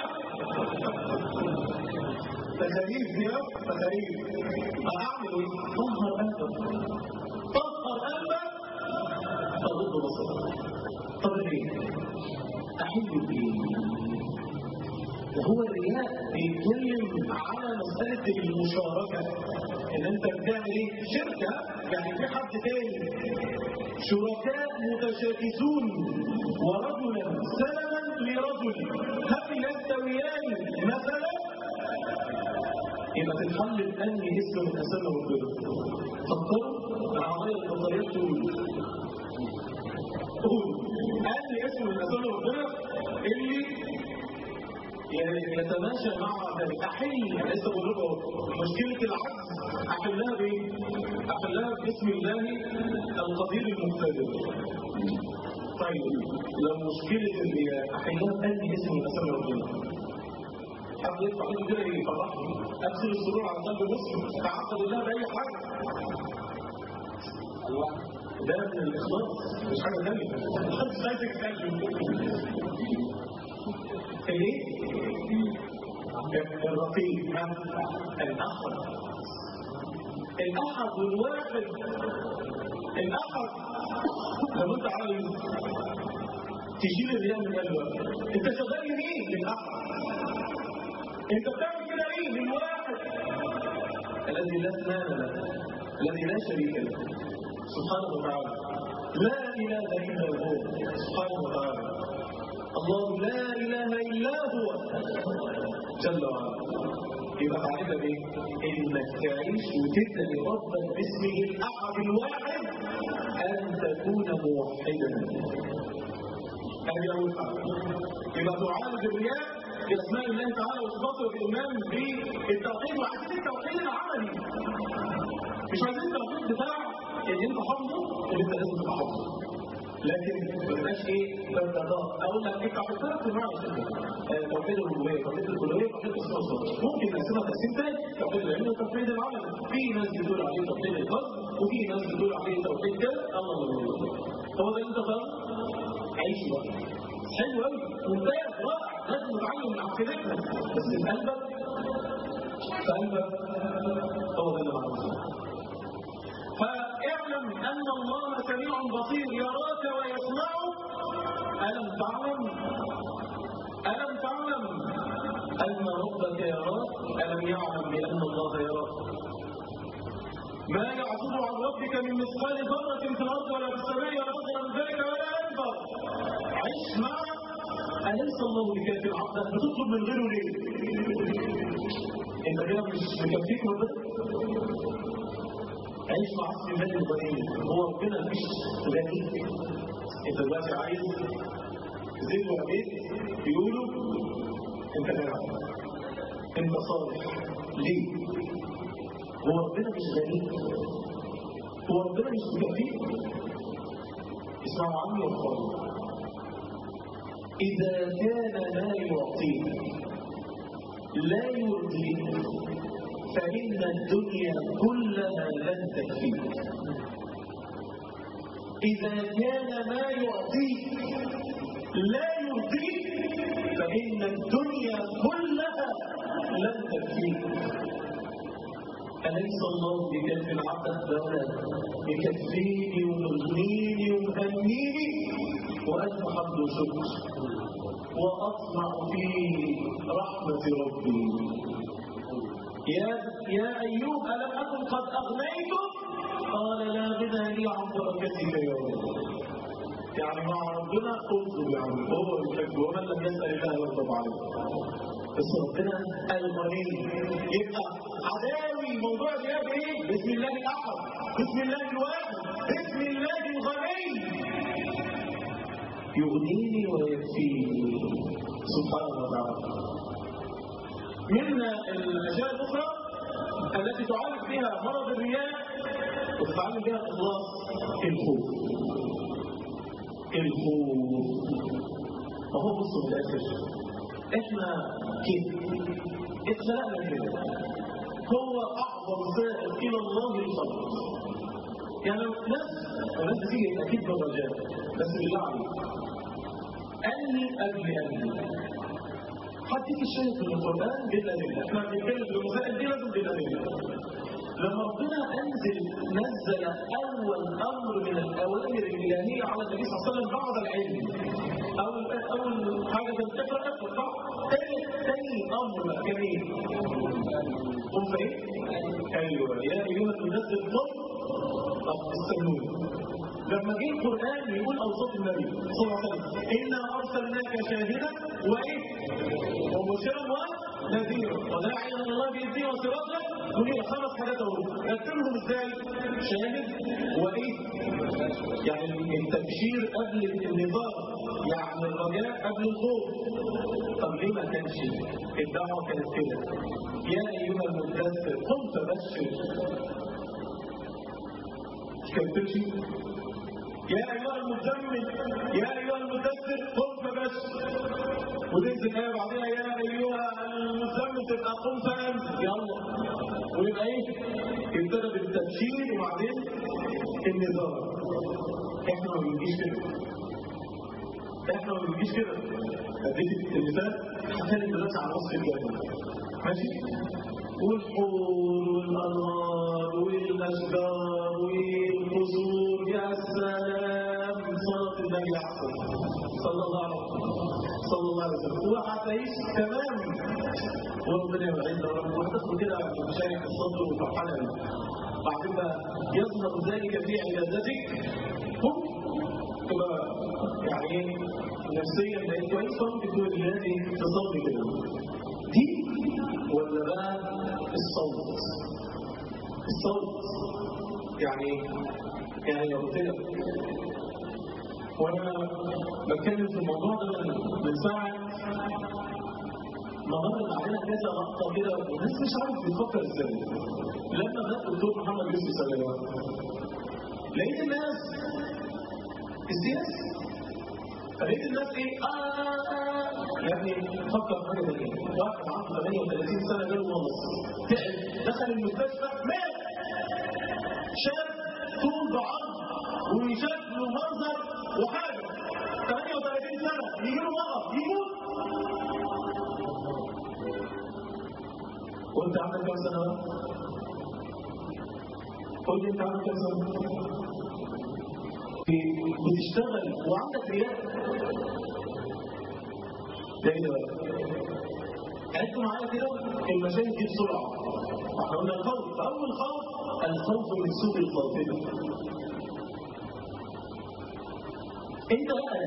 تخاريف يا تخاريف هعمل ايه؟ طهر قلبك طهر قلبك تغض بصرك طب ليه؟ احب الايه؟ وهو الرياء بيتكلم على مسألة المشاركة ان انت بتعمل ايه؟ شركة يعني في حد تاني شركاء متشاكسون ورجلا سلما لرجل هل يستويان مثلا؟ يبقى تتحل بأنهي اسم من اسامي ربنا فكروا انا هغير البطاريات تقول قول أنهي اسم من اسامي ربنا اللي يتماشى مع ذلك احل لسه بقول لكم مشكله العجز احلها بايه؟ احلها باسم الله القدير المقتدر طيب لو مشكله الرياء احلها بانهي اسم من اسامي ربنا؟ حد يدفع ايده كده يفرحني ادخل السرور على قلب مسلم تعبد الله باي حاجه ده من الاخلاص مش حاجه ثانيه محدش عايز يتكلم ايه؟ الرقيب الاحد الاحد والواحد الاحد لو انت عايز تشيل الرياء من قلبك انت شغال يمين للاحد انت بتعمل كده ايه للواحد الذي لا اثنان له الذي لا شريك له سبحانه وتعالى لا إله إلا هو سبحانه وتعالى الله لا إله إلا هو جل وعلا يبقى تعرفها بايه؟ انك تعيش وتدعي ربك باسمه الاحد الواحد ان تكون موحدا. هذه اول حاجه. يبقى تعالج الرياء باسماء الله تعالى وصفاته والايمان بالتوحيد وعايزين التوحيد العملي. مش عايزين التوحيد بتاع اللي انت حافظه اللي انت لازم تبقى حافظه. لكن ما يبقاش ايه بردادات اقول لك انت حطيت لك في نوع توحيد الربوبيه توحيد الالوهيه توحيد الاسماء والصفات ممكن نقسمها تقسيم تاني توحيد العلم وتوحيد العمل في ناس بتقول عليه توحيد القلب وفي ناس بتقول عليه توحيد كذا الله الله هو ده اللي انت فاهم عيش بقى حلو قوي ممتاز رائع لازم نتعلم من عقيدتنا بس في قلبك في قلبك هو ده اللي معروف فاعلم أن الله سميع بصير يراك ويسمعك ألم تعلم ألم تعلم أن ربك يراك ألم يعلم بأن الله يراك ما يعصب عن ربك من مثقال ذرة في الأرض ولا في السماء ولا أصغر من ذلك ولا أكبر عش مع أليس الله بكاف عبدا بتطلب من غيره ليه؟ أنت كده مش مكفيك ربنا عيش مع اسم الله الغني هو ربنا مش غني انت دلوقتي عايز زيد وعبيد بيقولوا انت جدع انت صالح ليه؟ هو ربنا مش غني هو ربنا مش مكفيك اسمعوا عني وخالي إذا كان ما يعطيك لا يرضيك فإن الدنيا كلها لن تكفيك إذا كان ما يعطيك لا يرضيك فإن الدنيا كلها لن تكفيك أليس الله بكف العبد بلى يكفيني ويغنيني ويهنيني وأنا حمد وشكر وأطمع في رحمة ربي يا يا أيوب ألم أكن قد أغنيتك قال لا غنى لي عن بركتك يا رب يعني مع ربنا اطلب يعني هو الحب ومن لم يسأل الله يغضب عليه بس ربنا الغني يبقى عداوي موضوع الرياض ايه؟ بسم الله الاحد بسم الله الواحد بسم الله الغني يغنيني ويكفيني سبحانه وتعالى من الاشياء الاخرى التي تعالج بها مرض الرياء وتتعالج بها الاخلاص الخوف الخوف وهو بصوا في الاخر احنا كده اتخلقنا كده هو اعظم سائل الى الله الخلق يعني ناس وناس تيجي اكيد بالرجاء بس بالله عليك اني قبل اني هديك الشيء في القرآن بالأدلة احنا بنتكلم في المسائل دي لازم بالأدلة لما ربنا أنزل نزل أول أمر من الأوامر الإلهية على النبي صلى الله عليه وسلم بعد العلم أول أول حاجة كانت تقرأ اقرأ صح؟ تاني تاني أمر كان إيه؟ قم فإيه؟ أيوه يا أيها المنزل قل طب استنوني لما جه القرآن يقول أوصاف النبي صلى الله عليه وسلم إنا أرسلناك شاهدا وإيه؟ ومبشرا ونذيرا وداعيا إلى الله بإذنه وسراجا منيرا خمس حاجات أهو رتبهم إزاي؟ شاهد وإيه؟ يعني التبشير قبل النظام يعني الرجاء قبل الخوف طب ليه ما كانش الدعوة كانت كده يا أيها المدثر قم فبشر مش كانت تمشي يا أيها المزمل يا أيها المدثر قم فبشر وتنزل آية بعدها يا أيها المزمل تبقى قم فأنزل يلا ويبقى إيه؟ ابتدى بالتبشير وبعدين النظام إحنا ما بنجيش كده إحنا ما بنجيش كده أديك المثال هتكلم دلوقتي عن وصف الجنة ماشي؟ والحور والأنهار والأشجار والقصور يا سلام صلاة النبي أحسن صلى الله عليه وسلم صلى الله عليه وسلم وهتعيش تمام وربنا يبعدنا وربنا وهتدخل كده مشارك الصدر وفرحان قوي بعد ما يظهر ذلك في عبادتك هم تبقى يعني ايه نفسيا بقيت كويس فممكن تقول دلوقتي تصلي كده دي ولا بقى الصوت الصوت يعني يعني لو قلت لك وانا بتكلم في الموضوع ده من من ساعه ما مرت علينا كذا لقطه كده والناس مش عارف بتفكر ازاي لما مات الدكتور محمد يوسف سليمان لقيت الناس السياسه فلقيت الناس ايه آه آه يا ابني فكر في حاجه زي كده واحد عنده 38 سنه جاله مغص تعب دخل المستشفى مات شاف طول بعرض وشكل ومنظر وحاجه 38 سنه يجي له مغص يموت وانت عندك كم سنه بقى؟ قول لي انت عندك كم سنه؟ بتشتغل وعندك رياء ده ايه ده بقى؟ عدوا معايا كده المشاهد دي بسرعه احنا قلنا الخوف اول خوف الخوف من سوء الخاتمه انت بقى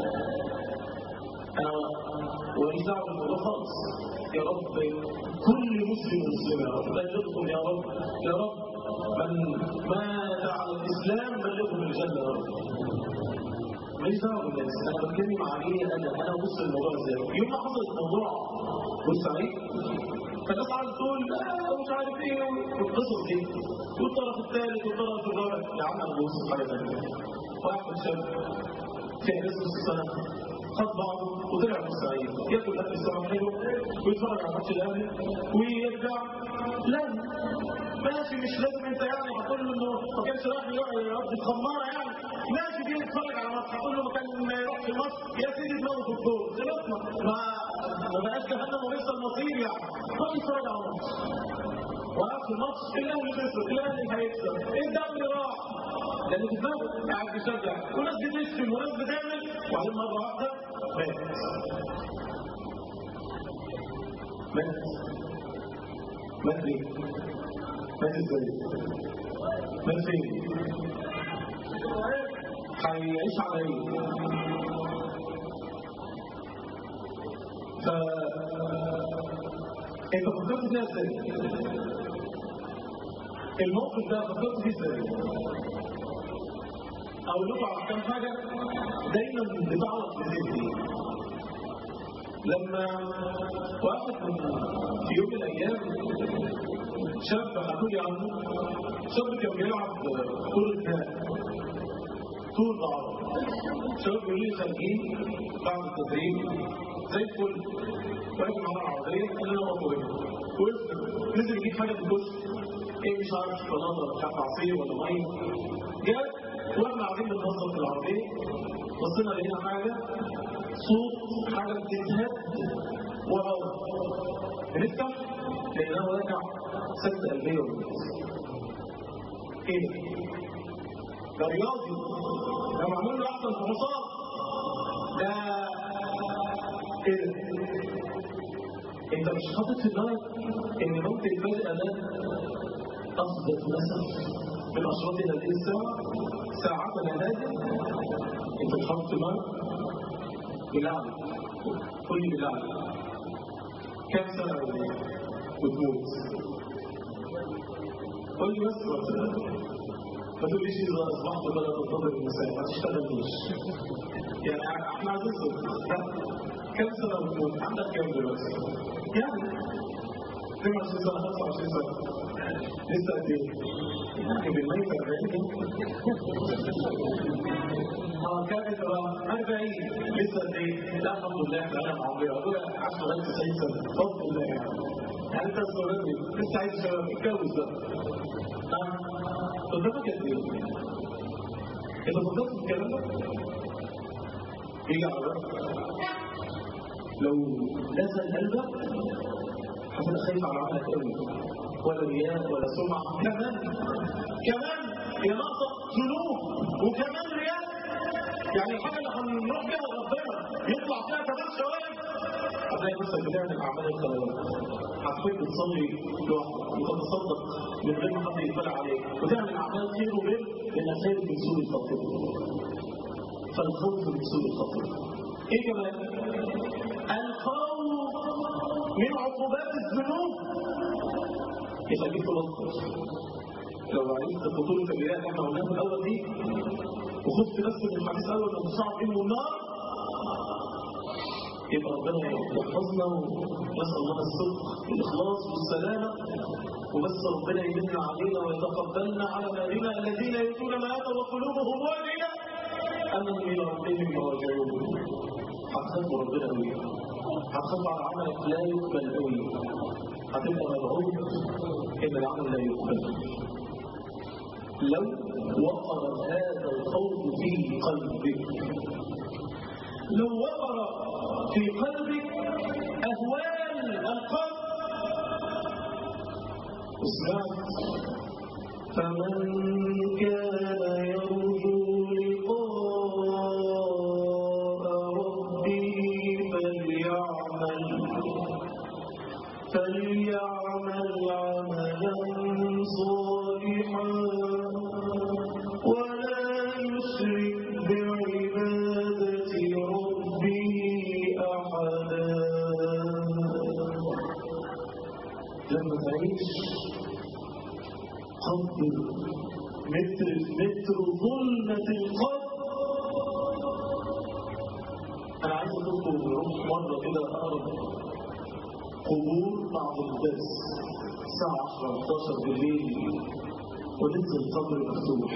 انا وليس دعوه بالموضوع خالص يا رب كل مسلم مسلم يا رب بلغهم يا رب يا رب من مات على الاسلام بلغهم الجنه يا رب ماليش دعوه بالناس انا بتكلم عليه انا انا بص الموضوع ازاي يوم ما حصل الموضوع بورسعيد فالناس عايزه تقول لا مش عارف ايه والقصص دي والطرف الثالث والطرف الرابع يا عم انا ببص في حاجه ثانيه واحد شاب في اجازه نص سنه خد بعضه وطلع بورسعيد ياكل اكل السمك حلو ويتفرج على ماتش الاهلي ويرجع لا ماشي مش لازم انت يعني هتقول له انه ما كانش رايح يقضي الخماره يعني ماشي دي يتفرج على ماتش هتقول له ما كان يروح في مصر يا سيدي دماغه في الدور خلصنا ما ما بقاش جهنم ولسه المصير يعني روح يتفرج على ماتش وقعد في الماتش الاهلي خسر الاهلي هيكسب الدوري راح لان في دماغه قاعد بيشجع وناس بتشتم وناس بتعمل وبعدين مره واحده مات مات مات ليه؟ مات ازاي؟ مات فين؟ هيعيش على ايه؟ ف انت فكرت فيها ازاي؟ الموقف ده فكرت فيه ازاي؟ اقول لكم على كام حاجه دايما بتعرف لذهني لما واحد من في يوم من الايام شاب حكوا لي عنه شاب كان بيلعب كرة ماء طول بعض شباب بيقولوا لي خارجين بعد التدريب زي الفل واقف معانا العربيه قال لنا اقف هنا وقف نزل يجيب حاجه في الكشك ايه مش عارف شوكولاته ولا مش عارف عصير ولا ميه جاب واحنا قاعدين بننظف في العربيه بصينا لقينا حاجه صوت حاجه بتتهد ورانا بنفتح لقيناه راجع سد قلبيه وموت ايه ده؟ ده رياضي ده معمول له احسن فحوصات ده ايه ده؟ انت مش حاطط في دماغك ان ممكن فجأة ده اصبح مثلا من اشراط هذه الساعة ساعتنا هذه انت مش حاطط في دماغك بالله قول لي بالله كم سنة وتموت قول لي بس ما تقوليش اذا اصبحت بلا تنتظر المساء ما تشتغلنيش يعني احنا عايزين كم سنه وتموت عندك كم دلوقتي؟ يعني 22 سنه 25 سنه لسه قد ايه؟ يعني بالميت 40 اه كام انت بقى؟ 40 لسه قد ايه؟ لا الحمد لله احنا انا عمري ابويا عاش لغايه 90 سنه بفضل الله يعني يعني انت صغيرني لسه عايز شباب اتجوز بقى اه قدامك قد ايه؟ انت فكرت في الكلام ده؟ يجي على بالك لو نزل قلبك هتبقى خايف على عملك قوي ولا رياء ولا سمعه كمان كمان يا ناقصه ذنوب وكمان رياء يعني الحاجه اللي هنروح بيها لربنا يطلع فيها كمان شوائب هتلاقي نفسك بتعمل اعمال الخيرات هتحب تصلي لوحدك وتتصدق من غير ما حد يطلع عليك وتعمل اعمال خير وبر لانك خير من سوء الخاطر فالخوف من سوء الخطر ايه كمان الخوف من عقوبات الذنوب يخليك تبطل لو عرفت خطوره الكبيرات احنا قلناها في الاول دي وخفت بس من الحديث الاول من تصعب منه النار يبقى ربنا يحفظنا ونسال الله الصدق والاخلاص والسلامه وبس ربنا يمن علينا ويتقبلنا على بالنا الذين يؤتون ما اتوا وقلوبهم واجله انهم الى ربهم راجعون هتخافوا ربنا قوي هتخاف على عملك لا يقبل قوي هتبقى مبعوث ان العمل لا يقبل لو وقر هذا الخوف في قلبك لو وقر في قلبك اهوال القلب اسمعت فمن كان يرجو لقاء ربه فليعمل فليعمل عملا صالحا ولا يشرك بعبادة ربه أحدا لما تعيش قدر متر متر ظلمة القبر أنا عايز أدخل نروح مرة كده أقرب قبور بعد الدرس الساعة 10 11 بالليل وننزل قبر مفتوح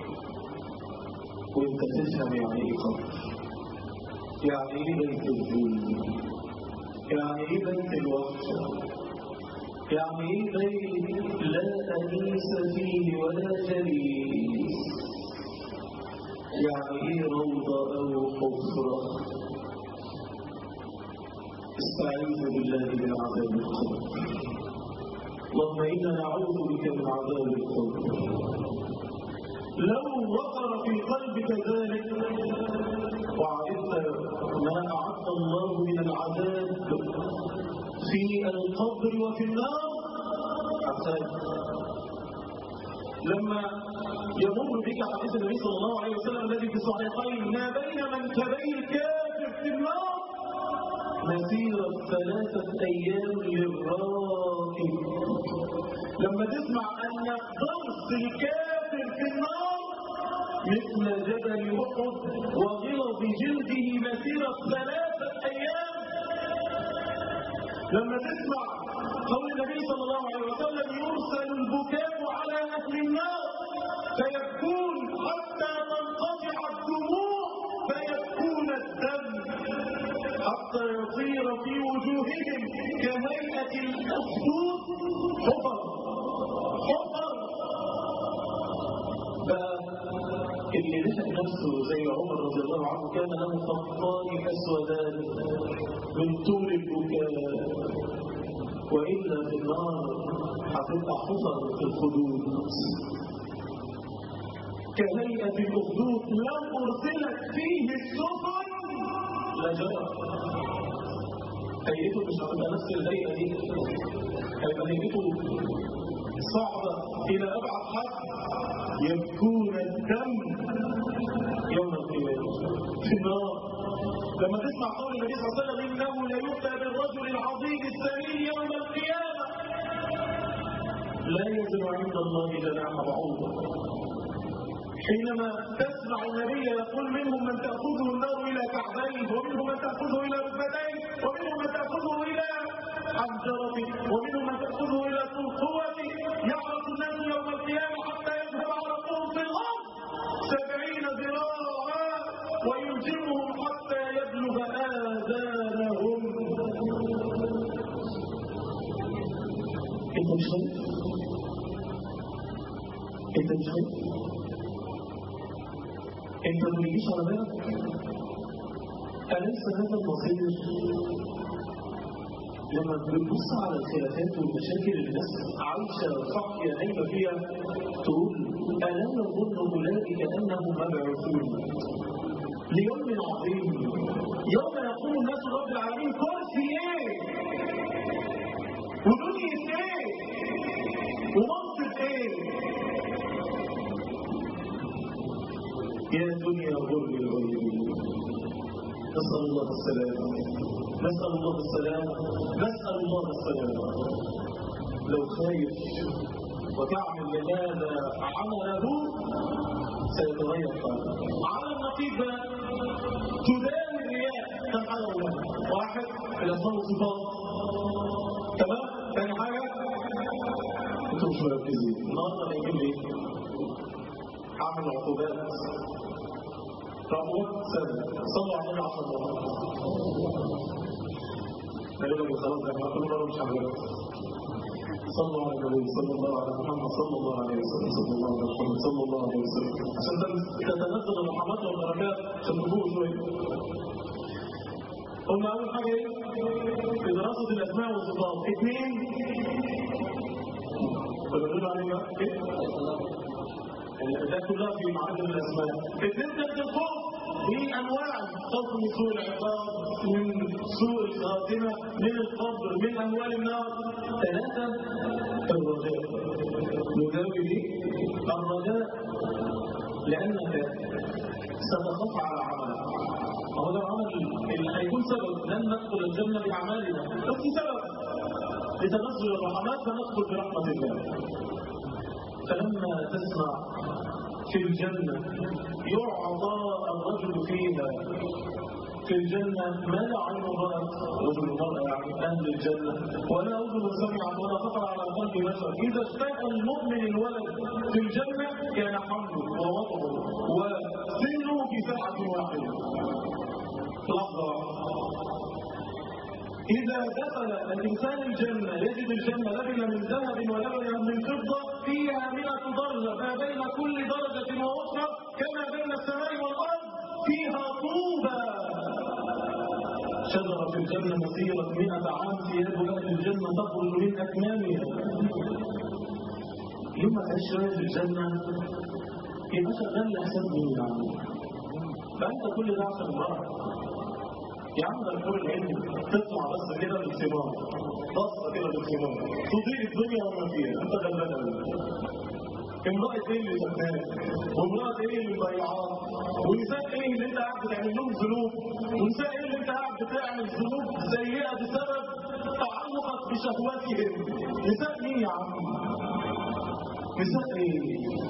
وانت تفهم يعني ايه قبر يعني ايه بيت الظلم يعني ايه بيت الوحشة يعني ايه بيت لا أنيس فيه ولا جليس يعني ايه روضة أو حفرة استعيذ بالله من عذاب القبر اللهم إنا نعوذ بك من عذاب القبر لو وقر في قلبك ذلك وعرفت ما أعد الله من العذاب في القبر وفي النار حسن لما يمر بك حديث النبي صلى الله عليه وسلم الذي في الصحيحين ما بين منكبي الكافر في النار مسيرة ثلاثة أيام للراكب لما تسمع أن ضرس الكافر في النار مثل جبل أحد وغلظ جلده مسيرة ثلاثة أيام لما تسمع قول النبي صلى الله عليه وسلم يرسل البكاء على أهل النار فيبكون حتى تنقطع الدموع فيبكون الدم حتى يطير في وجوههم كهيئة الأسود حفر حفر اللي لحق نفسه زي عمر رضي الله عنه كان له خطان أسودان من طول البكاء وإلا في النار هتبقى حفر في الخدود كهيئة الأخدود لو أرسلت فيه السفن لجرى هيئته مش هتبقى نفس الهيئة دي هيبقى هيئته صعبة إلى أبعد حد يبكون الدم يوم القيامة في النار لما تسمع قول النبي صلى الله عليه وسلم إنه لا يؤتى بالرجل العظيم السمين يوم القيامة لا يزن عند الله جناح بعوضة حينما تسمع النبي يقول منهم من تأخذه النار إلى كعبيه ومنهم من تأخذه إلى ركبتيه ومنهم من تأخذه إلى حنجرته ومنهم من تأخذه إلى ترقوته يعرف الناس يوم القيامة حتى يذهب عرقهم في الأرض سبعين ذراعا ويلجمهم حتى يبلغ آذانهم انت مش خايف؟ انت مش خايف؟ انت ما بيجيش على بالك أليس هذا المصير لما بتبص على الخلافات والمشاكل اللي الناس عايشه صاحيه نايمه فيها تقول الا يظن اولئك انهم مبعوثون ليوم عظيم يوم يقوم الناس رب العالمين كرسي ايه ودنيا ايه ومنصب ايه يا دنيا غر الغيب نسأل الله السلامة نسأل الله السلامة نسأل الله السلامة لو خايف وتعمل لهذا عمله سيتغير حالك على النقيض بقى تداوي الرياء كم حاجة ولا واحد الأسماء والصفات تمام ثاني حاجة انتوا مش مركزين النهارده هيجيب لي اعمل عقوبات عقوبات سنة صلوا على النبي عشر مرات قالوا لك خلاص ده كل مرة مش هعملها صلوا على النبي صلى الله عليه محمد صلى الله عليه وسلم صلى الله عليه محمد صلى الله عليه وسلم عشان تتنزل الرحمات والبركات عشان تفوق شويه قلنا اول حاجه ايه؟ في دراسه الاسماء والصفات اثنين كنا بنقول عليه بقى ايه؟ ده كلها في معادن الاسماء اثنين تحت الخوف بانواع خوف من سوء العقاب من سوء الخاتمه من القبر من اموال النار ثلاثه الرجاء نداوي دي الرجاء لانك ستخاف على عملك هو ده العمل اللي هيكون سبب لن ندخل الجنه باعمالنا بس سبب لتنزل الرحمات فندخل برحمه الله فلما تسمع في الجنة يعطى الرجل فيها في الجنة ما لا عين رأت رجل المرأة يعني أهل الجنة ولا أذن سمعت ولا خطر على قلب بشر إذا اشتاق المؤمن الولد في الجنة كان حمله ووضعه وسنه في ساعة واحدة لحظة إذا دخل الإنسان الجنة يجد الجنة لبنة من ذهب ولبنة من فضة فيها مئة درجة ما بين كل درجة وأخرى كما بين السماء والأرض فيها طوبى شجرة في الجنة مسيرة مئة عام ثياب أهل الجنة تخرج من أكمامها يوم ما تعيش شوية في الجنة يبقى شغال لحساب مين يعني فأنت كل ده عشان المرأة يا عم ده الحور العلم تطلع بس كده بالثمار بصه كده بالثمار تضيء الدنيا وما فيها انت غلبان قوي امرأة ايه اللي شفناها وامرأة ايه اللي مضيعاها ونساء ايه اللي انت قاعد بتعمل لهم ذنوب ونساء ايه اللي انت قاعد بتعمل ذنوب سيئة بسبب تعلقك بشهواتهم نساء مين يا عم نساء ايه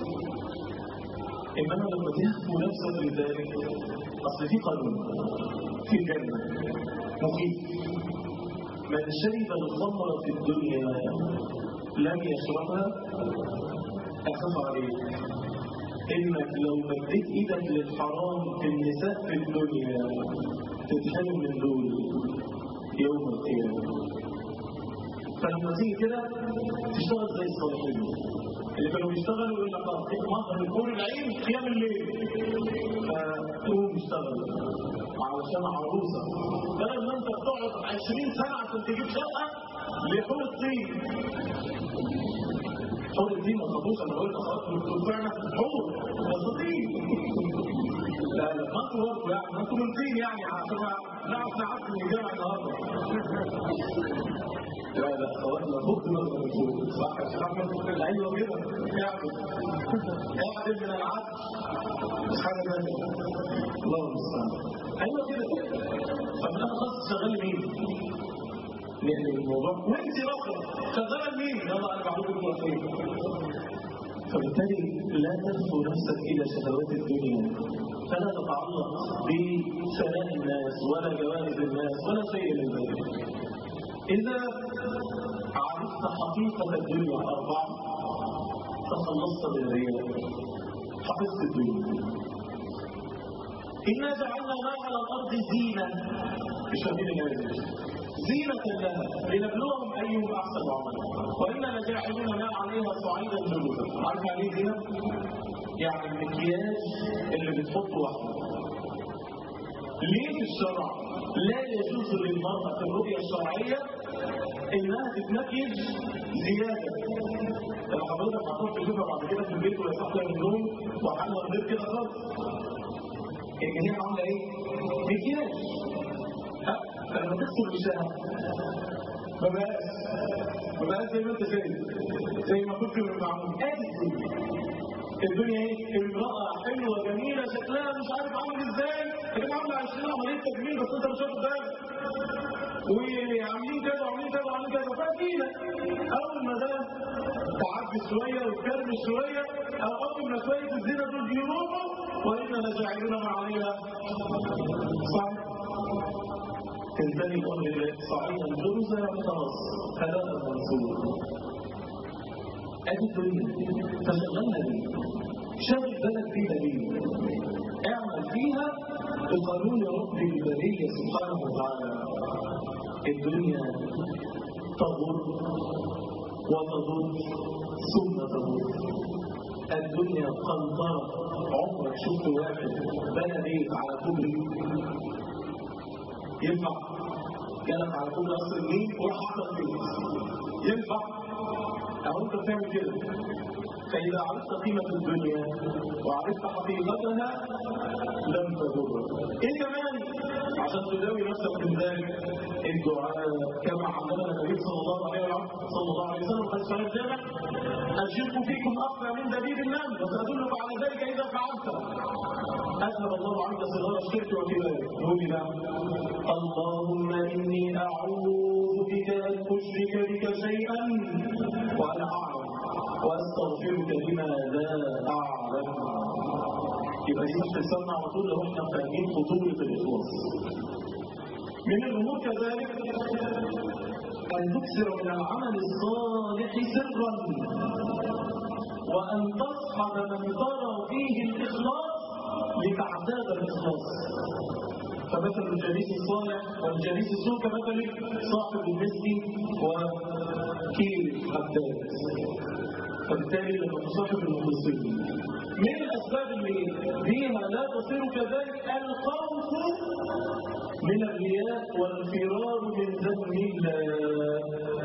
انما لما تهفو نفسك لذلك اصل في قانون في الجنة مخيف من شرب الخمر في الدنيا لم يشربها أخاف عليك إنك لو مديت إيدك للحرام في النساء في الدنيا تتحرم من دول يوم القيامة فلما تيجي كده تشتغل زي الصالحين اللي كانوا بيشتغلوا يقول لك اه مصدر الكون العين قيام الليل فتقوم اشتغل علشان عروسه بدل ما انت بتقعد 20 سنه عشان تجيب شقه لحور الطين حور الطين ما تخافوش انا قلت خلاص انتوا فعلا حور بس طين لا لا ما انتوا برضه يعني ما انتوا من طين يعني عشان نعرف نعرف الاجابه النهارده لا لا اخواتنا فوق دماغنا من فوق صح يا شيخ احمد ايوه كده اعمل اعمل من العدل مش حاجه ثانيه الله المستعان ايوه كده طب انا خلاص شغال مين؟ لان الموضوع وانت رقم شغاله مين؟ يلا انا بعمل لكم خير فبالتالي لا تدفو نفسك الى شهوات الدنيا فلا تتعلق بثناء الناس ولا جوائز الناس ولا شيء من ذلك إذا عرفت حقيقة الدنيا أربعة تخلصت بالرياء حفظت الدنيا إنا جعلنا ما على الأرض زينة بشهيد الآية زينة لها لنبلوهم أيهم أحسن عملا وإنا لجاعلون ما عليها صعيدا جلودا عارف يعني إيه زينة؟ يعني المكياج اللي بتحطه واحدة ليه في الشرع لا يجوز للمرأة في الرؤية الشرعية إنها تتمكيج زيادة لو حضرتك هتروح تشوفها بعد كده في البيت وهي صاحية من النوم وحالها غير كده خالص إن هي عاملة إيه؟ مكياج ها فلما تغسل وشها ما بقاش ما بقاش زي ما أنت شايف زي ما كنت معمول آدي الدنيا الدنيا إيه؟ امرأة حلوة جميلة شكلها مش عارف عامل إزاي يا جماعه عامله 20 عمليه تجميل بس انت مش واخد بالك وعاملين كذا وعاملين كذا وعاملين كذا فاكينا اول ما ده تعدي شويه وتكرمش شويه او اول ما شويه الزنا دول بيروحوا وانا لجاعلون ما عليها صح تنتهي الامر الى صعيدا جرزا خلاص هذا المنصور ادي الدنيا فشغلها دي شغل بالك فيها ليه اعمل فيها بقانون رب البريه سبحانه وتعالى الدنيا تضر وتضر ثم تضر الدنيا قنطرة عمرك شفت واحد بنى بيت على كوبري ينفع جالك على كوبري قصر النيل وراح حصل بيت ينفع او انت بتعمل كده فإذا عرفت قيمة الدنيا وعرفت حقيقتها لم تضر إيه كمان عشان تداوي نفسك من ذلك الدعاء كما علمنا النبي صلى الله عليه وسلم صلى الله عليه وسلم قد سأل الجامع الشرك فيكم أقوى من دبيب النمل وسأدلك على ذلك إذا فعلت أذهب الله عنك صغار الشرك وكباره قول لا اللهم إني أعوذ بك أن أشرك بك شيئا وأنا أعلم واستغفرك لما لا اعلم يبقى دي تحت لساننا على طول لو احنا فاهمين خطوره الاخلاص من الامور كذلك ان تكثر من العمل الصالح سرا وان تصحب من ترى فيه الاخلاص لتعتاد الاخلاص فمثل الجليس الصالح والجليس السوء كمثل صاحب المسك وكيل الحداد فبالتالي لما تصاحب المخلصين من الاسباب اللي بيها لا تصير كذلك الخوف من الرياء والفرار من ذنب الله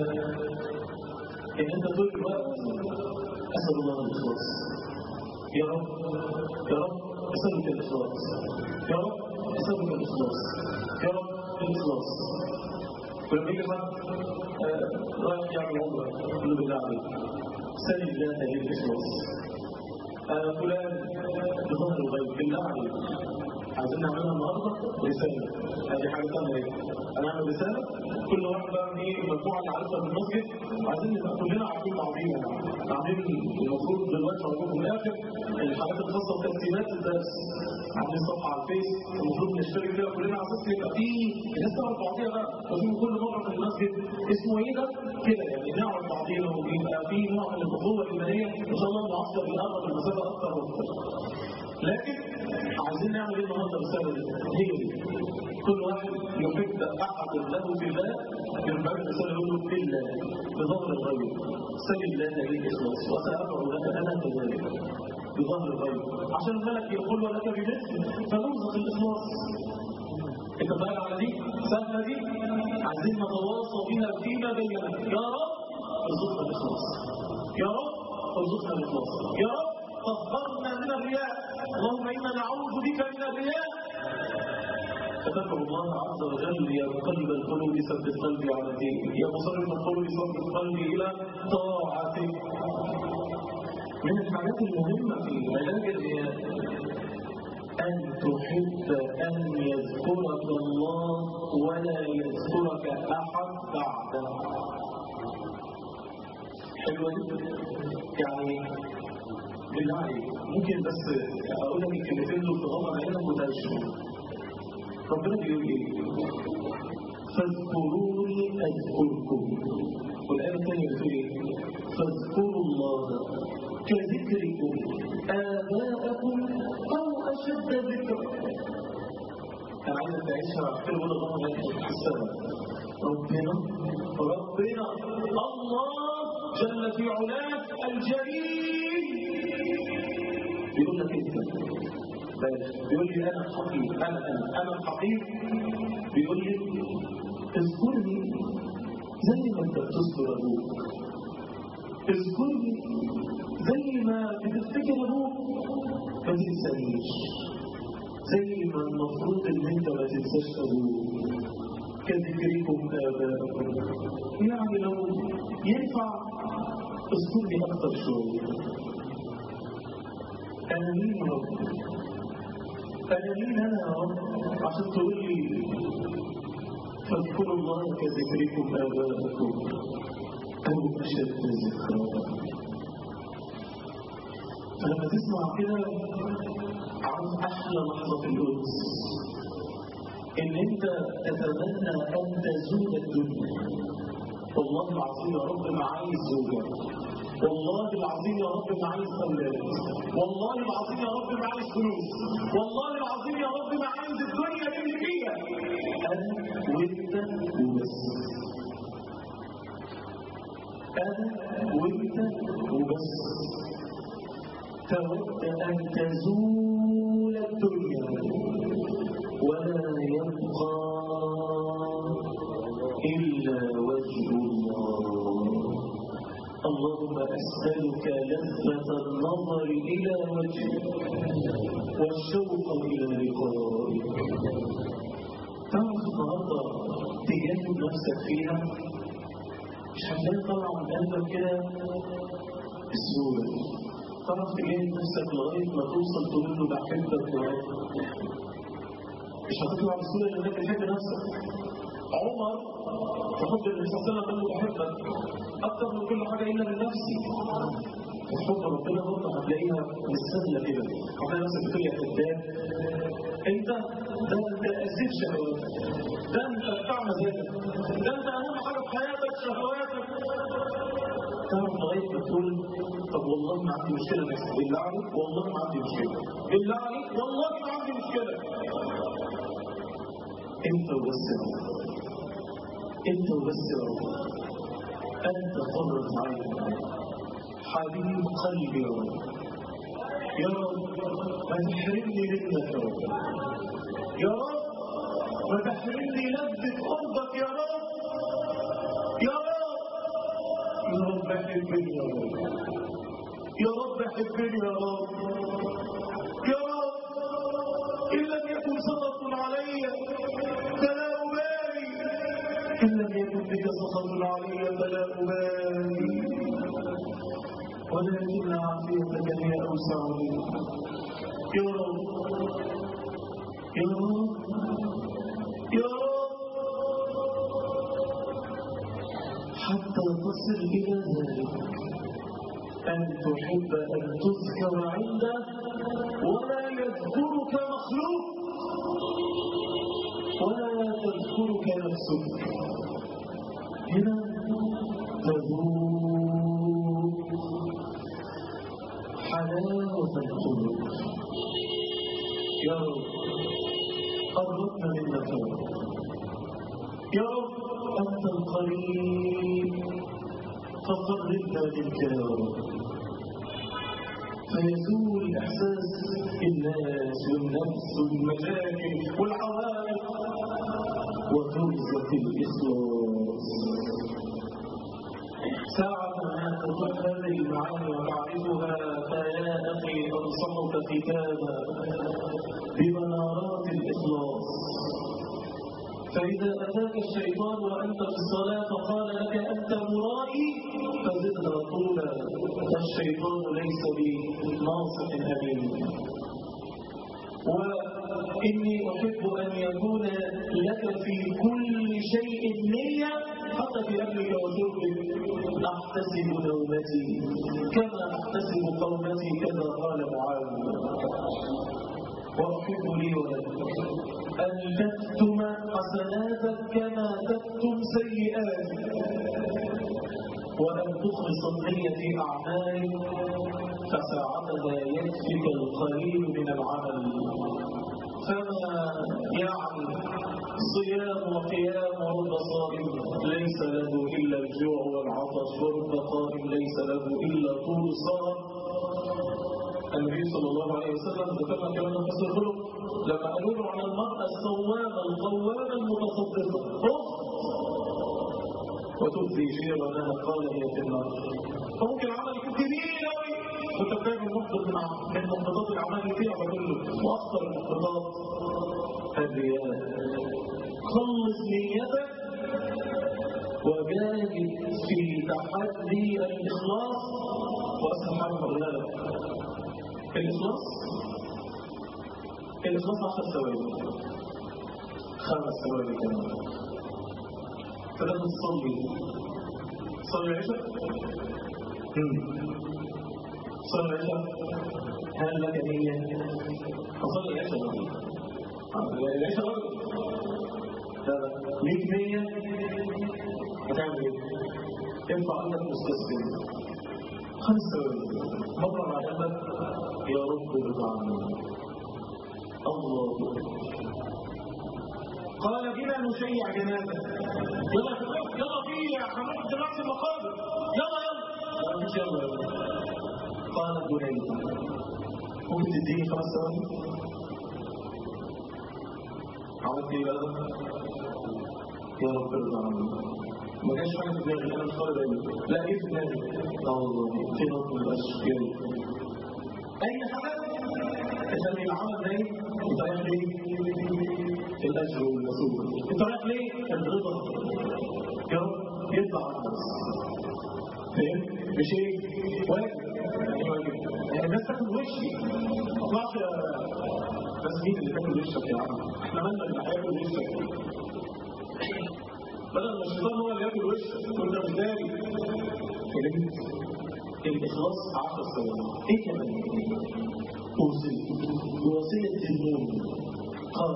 ان انت طول الوقت اسال الله الاخلاص يا رب يا رب اسالك الاخلاص يا رب اسالك الاخلاص يا رب الاخلاص ولما يجي حد رايح يعمل عمره يقول له بالله عليك سل الله للإخلاص آه فلان بظهر الغيب بالله عليك عايزين نعملها النهارده رسالة هذه حاجة ثانية ايه أنا أعمل رسالة كل واحد بقى من ايه المجموعة اللي عارفها في المسجد وعايزين نبقى كلنا عارفين بعضينا عاملين المفروض دلوقتي هقول في الآخر الحاجات الخاصة بتسجيلات الدرس عاملين صفحة على الفيس المفروض نشترك فيها كلنا على أساس يبقى في الناس تعرف بعضيها بقى وفي كل مرة في المسجد اسمه ايه ده؟ كده يعني نعرف بعضينا ويبقى في نوع من الأخوة الإيمانية إن شاء الله المعسكر بيقرب المسافة أكتر وأكتر لكن عايزين نعمل ايه النهارده بسبب هي دي كل واحد يحب احد له في الله يرفع الرساله يقول له بالله بظهر الغيب سل الله لي الاخلاص وسافر لك انا كذلك بظهر الغيب عشان الملك يقول لك بمثل فنرزق الاخلاص انت فاهم على دي سهله دي عايزين نتواصى بها فيما بيننا يا رب ارزقنا الاخلاص يا رب ارزقنا الاخلاص يا رب طهرنا من الرياء اللهم انا نعوذ بك من الرياء فذكر الله عز وجل يا مقلب القلوب ثبت قلبي على دينك يا مصرف القلوب ثبت قلبي الى طاعتك من الحاجات المهمه في علاج الرياء أن تحب أن يذكرك الله ولا يذكرك أحد بعده حلوة دي يعني بالله عليك ممكن بس اقول لك الكلمتين دول تغمض عينك وتعيشهم ربنا بيقول ايه؟ فاذكروني اذكركم والايه الثانيه بتقول ايه؟ فاذكروا الله كذكركم اباءكم او اشد ذكرا انا عايزك تعيشها كده ولا غمض عينك وتحسها ربنا ربنا الله جل في علاه الجليل بيقول لك انت بيقول لي انا الحقير انا انا انا الحقير بيقول لي اذكرني زي ما انت بتذكر ابوك اذكرني زي ما بتفتكر ابوك ما تنسانيش زي ما المفروض ان انت ما تنساش ابوك كذكركم اباءكم يعني لو ينفع اذكرني اكثر شويه أنا مين رب أنا مين أنا يا رب عشان تقول لي فاذكروا الله كذكركم آباءكم أو أشد ذكرا فلما تسمع كده عن أحلى لحظة في القدس إن أنت تتمنى أن تزول الدنيا والله العظيم يا رب ما عايز زوجة والله العظيم يا رب ما عايز أولاد والله العظيم يا رب ما عايز فلوس والله العظيم يا رب ما عايز الدنيا اللي فيها أنا وأنت وبس أنا وأنت وبس تود أن تزول الدنيا ولا يبقى إلا وجه الله اللهم أسألك لذة النظر إلى وجهك والشوق إلى لقائك تعرف النهارده تجاهد نفسك فيها مش هتلاقي طبعا من قلبك كده بسهولة تعرف تجاهد نفسك لغاية ما توصل تقول له بحبك يا رب مش هتطلع بسهولة لأنك بتحب نفسك عمر تحب النبي صلى الله عليه وسلم قال له بحبك أكثر من كل حاجة إلا من نفسي حب ربنا برضه هتلاقيها مش سهلة كده هتلاقي نفسك بتقول يا كذاب انت ده انت اسيب شهواتك ده انت بتاع مزاجك ده انت اهم حاجه في حياتك شهواتك تعرف لغايه ما تقول طب والله ما عندي مشكله بس بالله عليك والله ما عندي مشكله بالله عليك والله ما عندي مشكله انت وبس يا رب انت وبس يا رب انت قرة عيني حبيب قلبي يا رب يا رب ما تحرمني منك يا رب يا رب ما تحرمني لذة قربك يا رب يا رب يا رب حبني يا رب يا رب حبني يا رب يا رب إن لم يكن سخط علي فلا أبالي إن لم يكن بك سخط علي فلا أبالي ولكن عافيتك هي أوسع لي يا رب يا رب يا رب حتى تصل إلى ذلك أن تحب أن تذكر عنده ولا يذكرك مخلوق ولا تذكرك نفسك هنا تذوق حلاوة القلوب يا رب قربنا منك يا رب أنت القريب فقربنا منك يا رب فيزول إحساس الناس والنفس والمشاكل والعوائق وترزق الإخلاص ساعة ما تطلع هذه المعاني وتعرفها فيا أخي أنصحك كتابا بمنارات الإخلاص فإذا أتاك الشيطان وأنت في الصلاة فقال لك أنت مرائي فزدنا طولا فالشيطان ليس بناصح أمين وإني أحب أن يكون لك في كل شيء نية حتى في أكلك وشربك أحتسب نومتي كما أحتسب قومتي كما قال معاوية وأحب لي ولك أن تكتم حسناتك كما تكتم سيئاتك وأن تخلص النية في أعمالك فساعتها يكفك القليل من العمل فما يعني صيام وقيام ورب صائم ليس له إلا الجوع والعطش ورب قائم ليس له إلا طول الصبر النبي صلى الله عليه وسلم ذكرنا كمان في الخلق لما قالوا له عن المرأة الصوامة القوامة المتصدقة أخت وتؤذي جيرانها قال هي في النار فممكن العمل يكون كبير قوي وانت بتعمل محبط من من محبطات الاعمال اللي فيها فكله واخطر المحبطات الرياء خلص نيتك وجاهد في تحدي الاخلاص واسهل حاجه اقولها لك الاخلاص الإخلاص 10 ثواني خمس ثواني كمان فلازم تصلي صلي العشاء صلي العشاء هل لك نية أصلي العشاء العشاء برضه لا لا ليك نية هتعمل ايه؟ ينفع عندك مستسلم خمس ثواني مرة مع قلبك يا رب ارضى الله قال بنا نشيع جنازة يلا يا شباب يلا في هنروح دلوقتي المقابر يلا يلا لا مفيش يلا يلا قال بني ممكن تديني خمس ثواني عملت ايه بقى يا رب ارضى عني ما كانش حاجه في دماغي انا مش طالب علم لا ايه في دماغي الله في نظم الاشكال اي حاجه عشان يبقى عمل زي انت رايح ليه؟ الاجر والمسؤول انت رايح ليه؟ الرضا يا رب يطلع عنك فاهم؟ مش ايه؟ واجب يعني واجب يعني الناس تاكل وشي ما طلعش بس مين اللي تاكل وشك يا عم؟ احنا مالنا اللي هياكل وشك بدل ما الشيطان هو اللي ياكل وشك وانت مش داري فهمت؟ الإخلاص 10 ثواني إيه كمان؟ أوصل بوسيلة النوم قال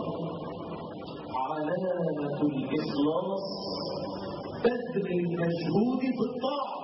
علامة الإخلاص بذل المجهود في الطاعة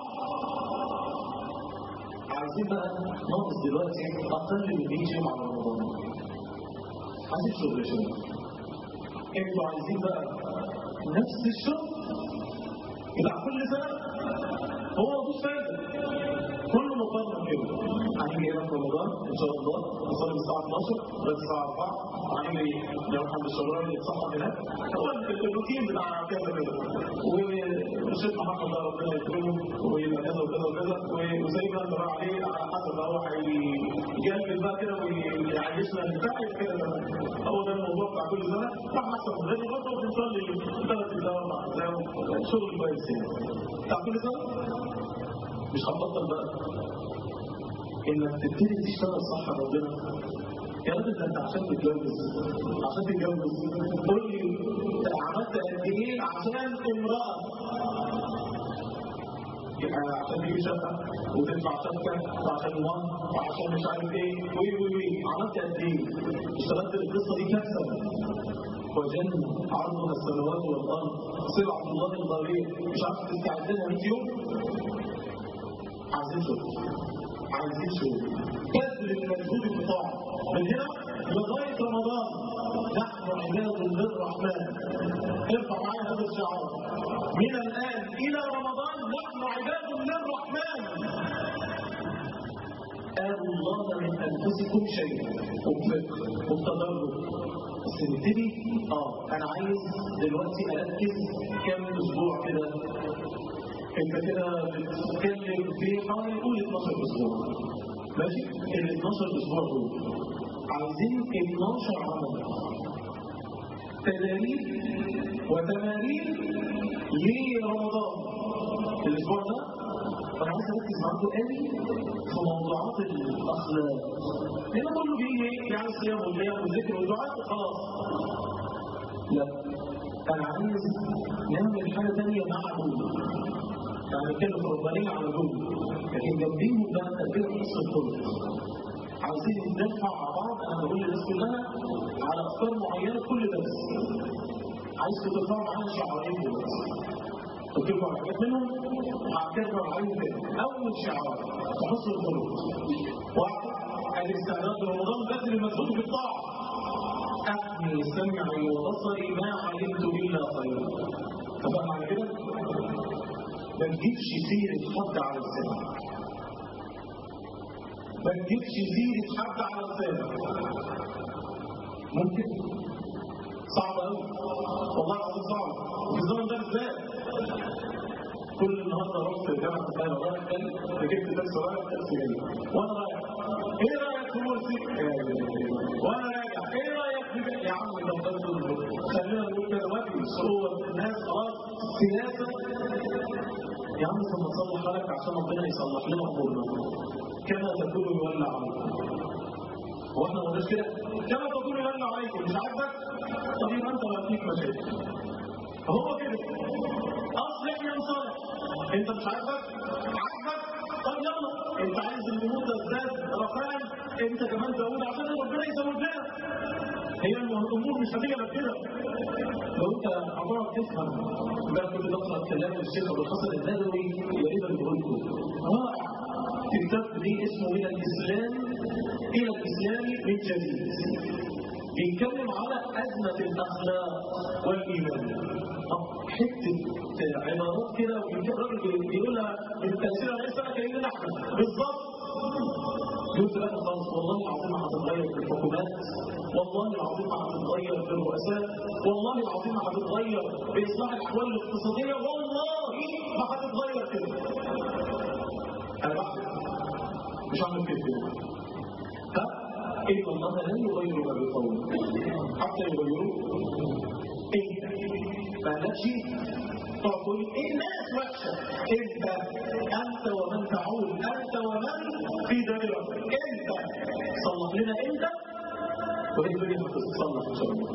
عايزين بقى ناقص دلوقتي أقل من 100 يوم على رمضان عايزين شغل يا شباب انتوا عايزين بقى نفس الشغل بتاع كل سنة هو مفيش فايدة كله مقارنة كده هنيجي هنا في رمضان ان شاء الله نصلي الساعة 12 لغاية الساعة 4 وهنيجي يوم حمد الشبراوي يتصحى هناك هو الروتين بتاع كذا كده والشيخ محمد ده ربنا يكرمه ويبقى كذا وكذا وكذا وزي ما انت رايح عليه على حسب هو هيجلد بقى كده ويعيشنا البتاع كده هو ده الموضوع بتاع كل سنة راح احسن من غير برضه بنصلي ثلاث ايام اربع ايام شغل كويس يعني بتاع كل سنة مش هتبطل بقى انك تبتدي تشتغل صح ربنا يا راجل ده انت عشان تتجوز عشان تتجوز قول لي عملت قد ايه عشان امراه يبقى عشان تجيب شقه وتدفع شبكه وعشان مهر وعشان مش عارف ايه وي وي وي عملت قد ايه؟ اشتغلت القصه دي كارثه وجنة عرضها السماوات والارض سلعه الله الغاليه مش عارف تستعد لها 100 يوم عايزين شغل عايزين شغل بذل المجهود الطاعة من هنا لغاية رمضان نحن عباد للرحمن ارفع معايا هذا الشعار من الآن إلى رمضان نحن عباد للرحمن آبوا الله من أنفسكم شيئا وبفقه وبتدرج بس نبتدي اه انا عايز دلوقتي اركز كام اسبوع كده انت كده بتتكلم في حوالي قول 12 اسبوع ماشي ال 12 اسبوع دول عايزين 12 عمل تداريب وتمارين لرمضان الاسبوع ده انا عايز اركز معاكم قوي في موضوعات الاخلاق لان كله بيجي ايه يعني الصيام والقيام والذكر والدعاء خلاص لا انا عايز نعمل حاجه ثانيه مع دول يعني نتكلم ربانية على دول لكن جنبيهم بقى تربية نص الخلق عايزين ندافع مع بعض انا بقول للناس كلها على افكار معينه كل درس عايز تدافعوا معانا شعارين دلوقتي قلت لكم على حاجات منهم هكرر عليهم تاني اول شعار تحص الخلق واحد الاستعداد لرمضان بذل المجهود في الطاعه احمي سمعي وبصري ما علمت الا خيرا تفهم على كده؟ ما تجيبش سيرة حد على لسانك ما تجيبش سيرة حد على لسانك ممكن صعب قوي والله العظيم صعب وفي الزمن ده بالذات كل النهارده رحت جامعة القاهرة رايح جاي ركبت تاكسي رايح تاكسي جاي وانا رايح ايه رايك في مرسي؟ وانا راجع ايه رايك في يا عم ده خلينا نقول كده دلوقتي هو الناس خلاص سياسه يا عم ثم تصلح حالك عشان ربنا يصلح لنا امورنا كما تكون يولى عليك واحنا ما قلناش كده كما تقول من عليكم مش عاجبك طب يبقى انت بقى فيك مشاكل هو كده اصلح يا صالح انت مش عاجبك عاجبك طب يلا انت عايز الامور تزداد رفاعا انت كمان زود عشان ربنا يزود لنا هي الامور مش هتيجي غير كده لو انت هتقعد تفهم بقى كنت بقرا كلام الشيخ ابو الحسن الندوي يا ريت بقول لكم رائع في كتاب دي اسمه من الاسلام الى الاسلام من جديد بيتكلم على ازمه الاخلاق والايمان حته عبارات كده ويمكن الراجل بيقولها بالتاثير على السنه كاننا احنا بالظبط قلت لك خلاص والله العظيم هتتغير في الحكومات والله العظيم هتتغير في الرؤساء والله العظيم هتتغير باصلاح الاحوال الاقتصاديه والله ما هتتغير كده انا بحث مش هعمل كده ها ان الله لا يغير ما بقوم حتى يغيروا انت ما قالكش تقول الناس وحشه انت انت ومن تعول انت ومن في دائره انت صلح لنا انت وهي الدنيا هتتصلح ان شاء الله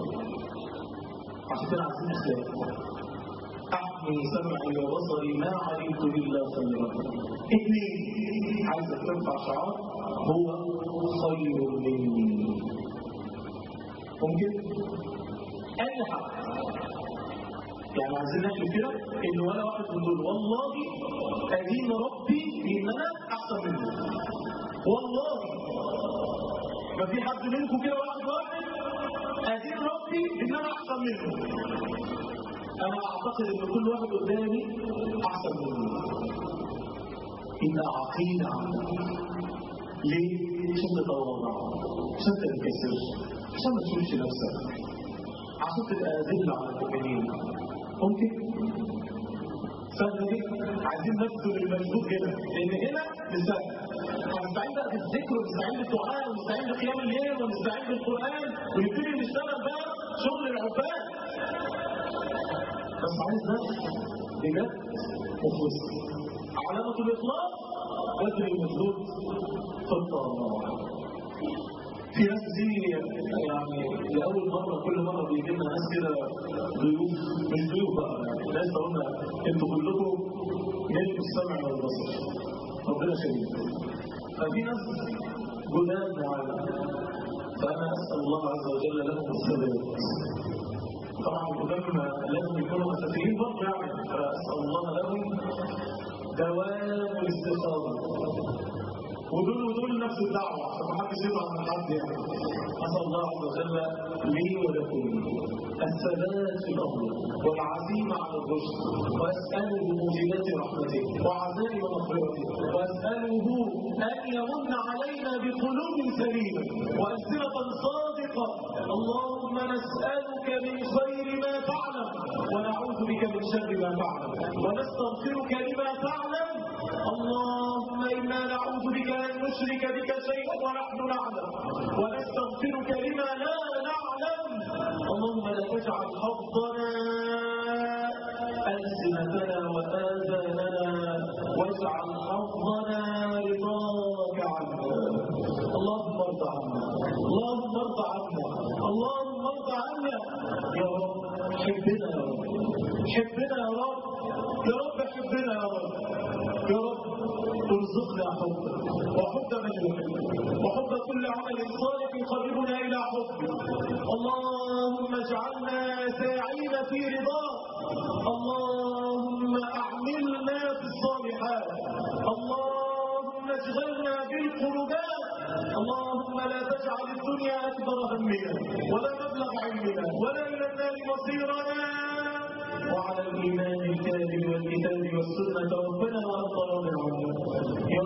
عشان كده عايزين اخلاق احمي سمعي وبصري ما علمت الا خيرا اثنين عايزك ترفع شعار هو خير مني ممكن اي حد يعني عايزين نحلف كده ان ولا واحد من دول والله ادين ربي ان انا احسن منه والله ما في حد منكم كده واحد واحد ادين ربي ان انا احسن منه انا اعتقد ان كل واحد قدامي احسن مني يبقى عقيده ليه؟ عشان تتواضع عشان ما تنكسرش عشان ما تشوفش نفسك عشان تبقى ذل على المؤمنين ممكن سهل دي عايزين نبذل المجهود هنا لان هنا مش سهل هنستعين بقى بالذكر ونستعين بالدعاء ونستعين بقيام الليل ونستعين بالقران ونبتدي نشتغل بقى شغل العباد بس عايز ناس بجد مخلص علامة الإخلاص بذل المجهود في الطاعة في ناس بتيجي يعني لأول مرة كل مرة بيجي لنا ناس كده ضيوف مش ضيوف بقى ناس قلنا انتوا كلكم ملك السمع والبصر ربنا شهيد ففي ناس جداد معانا فأنا أسأل الله عز وجل لهم الثبات طبعا القدام لازم يكونوا أساسيين برضه يعني فأسأل الله لهم دوام الاستقامة ودول ودول نفس الدعوة عشان ما حدش يطلع من حد يعني أسأل الله عز وجل لي ولكم الثبات في الأمر والعزيمة على الرشد وأسأله موجبات رحمته وعزائم مغفرته وأسأله أن يمن علينا بقلوب سليمة وألسنة صادقة اللهم نسألك من خير ما تعلم ونعوذ بك من شر ما تعلم ونستغفرك لما تعلم اللهم إنا نعوذ بك أن نشرك بك شيئا ونحن نعلم ونستغفرك لما لا نعلم اللهم لا تجعل حظنا ألسنتنا وآذاننا واجعل حظنا رضاك عنا اللهم ارض عنا اللهم ارض عنا اللهم ارض عنا يا رب حبنا يا رب حبنا يا رب يا رب حبنا يا رب يا رب ارزقنا حبك وحب من يحبك وحب كل عمل صالح يقربنا الى حبك اللهم اجعلنا ساعين في رضاك اللهم اعملنا في الصالحات اللهم اشغلنا بالقربات اللهم لا تجعل الدنيا اكبر همنا ولا مبلغ علمنا ولا الى النار مصيرنا وعلى الإيمان الكامل والكتاب والسنة ربنا وأنت راض عنا يا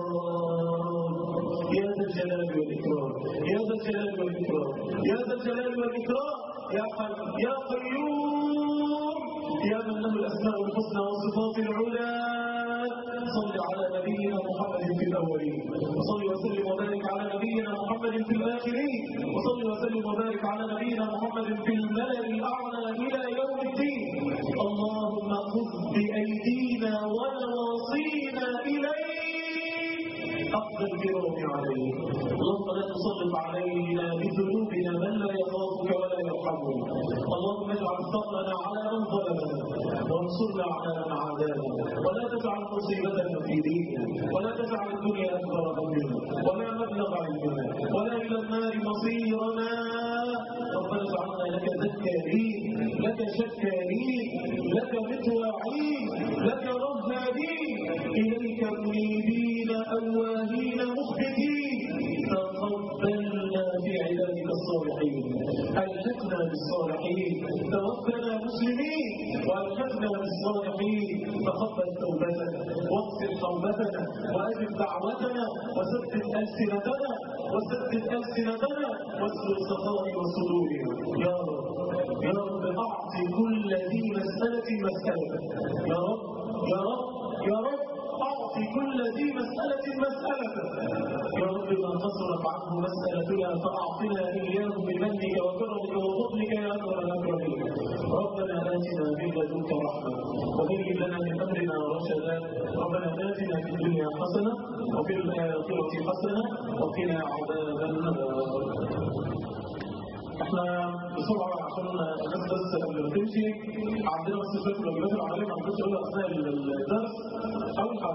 رب يا ذا الجلال والإكرام يا ذا الجلال والإكرام يا ذا الجلال والإكرام يا حي يا قيوم يا من له الأسماء الحسنى والصفات العلى صل على نبينا محمد في الأولين وصل وسلم وبارك على نبينا محمد في الآخرين وصل وسلم وبارك على نبينا محمد في الملأ الأعلى إلى يوم الدين اللهم خذ بأيدينا ونواصينا إليك حق الكرام عليه اللهم لا تسلط علينا بذنوبنا من لا يخافك ولا يرحمنا اللهم اجعل فضلنا على من ظلمنا وانصرنا على من عادانا ولا تجعل مصيبتنا في ديننا ولا تجعل الدنيا اكبر همنا ولا مبلغ علمنا ولا الى النار مصيرنا ربنا اجعلنا لك ذكارين لك شكارين لك متواعين لك رهابين اليك منيبين اواهين مخبتين تقبلنا في عبادك الصالحين الحقنا بالصالحين توفنا مسلمين والحقنا بالصالحين تقبل توبتنا واغفر توبتنا واجب دعوتنا وسدد السنتنا وسدد السنتنا واسلل سخائر صدورنا يا رب يا رب اعطي كل ذي مساله مسالته يا رب يا رب يا رب أعطي كل ذي مسألة مسألته يا رب ما قصرت عنه مسألتنا فأعطنا إياه بمنك وكرمك وفضلك يا أكرم الأكرمين ربنا آتنا من لدنك رحمة وهيئ لنا من أمرنا رشدا ربنا آتنا في الدنيا حسنة وفي الآخرة حسنة وقنا عذاب النار احنا بسرعة عشان الناس بس قبل ما تمشي عندنا بس شوية واجبات العملية ما عندناش اثناء الدرس أول حاجة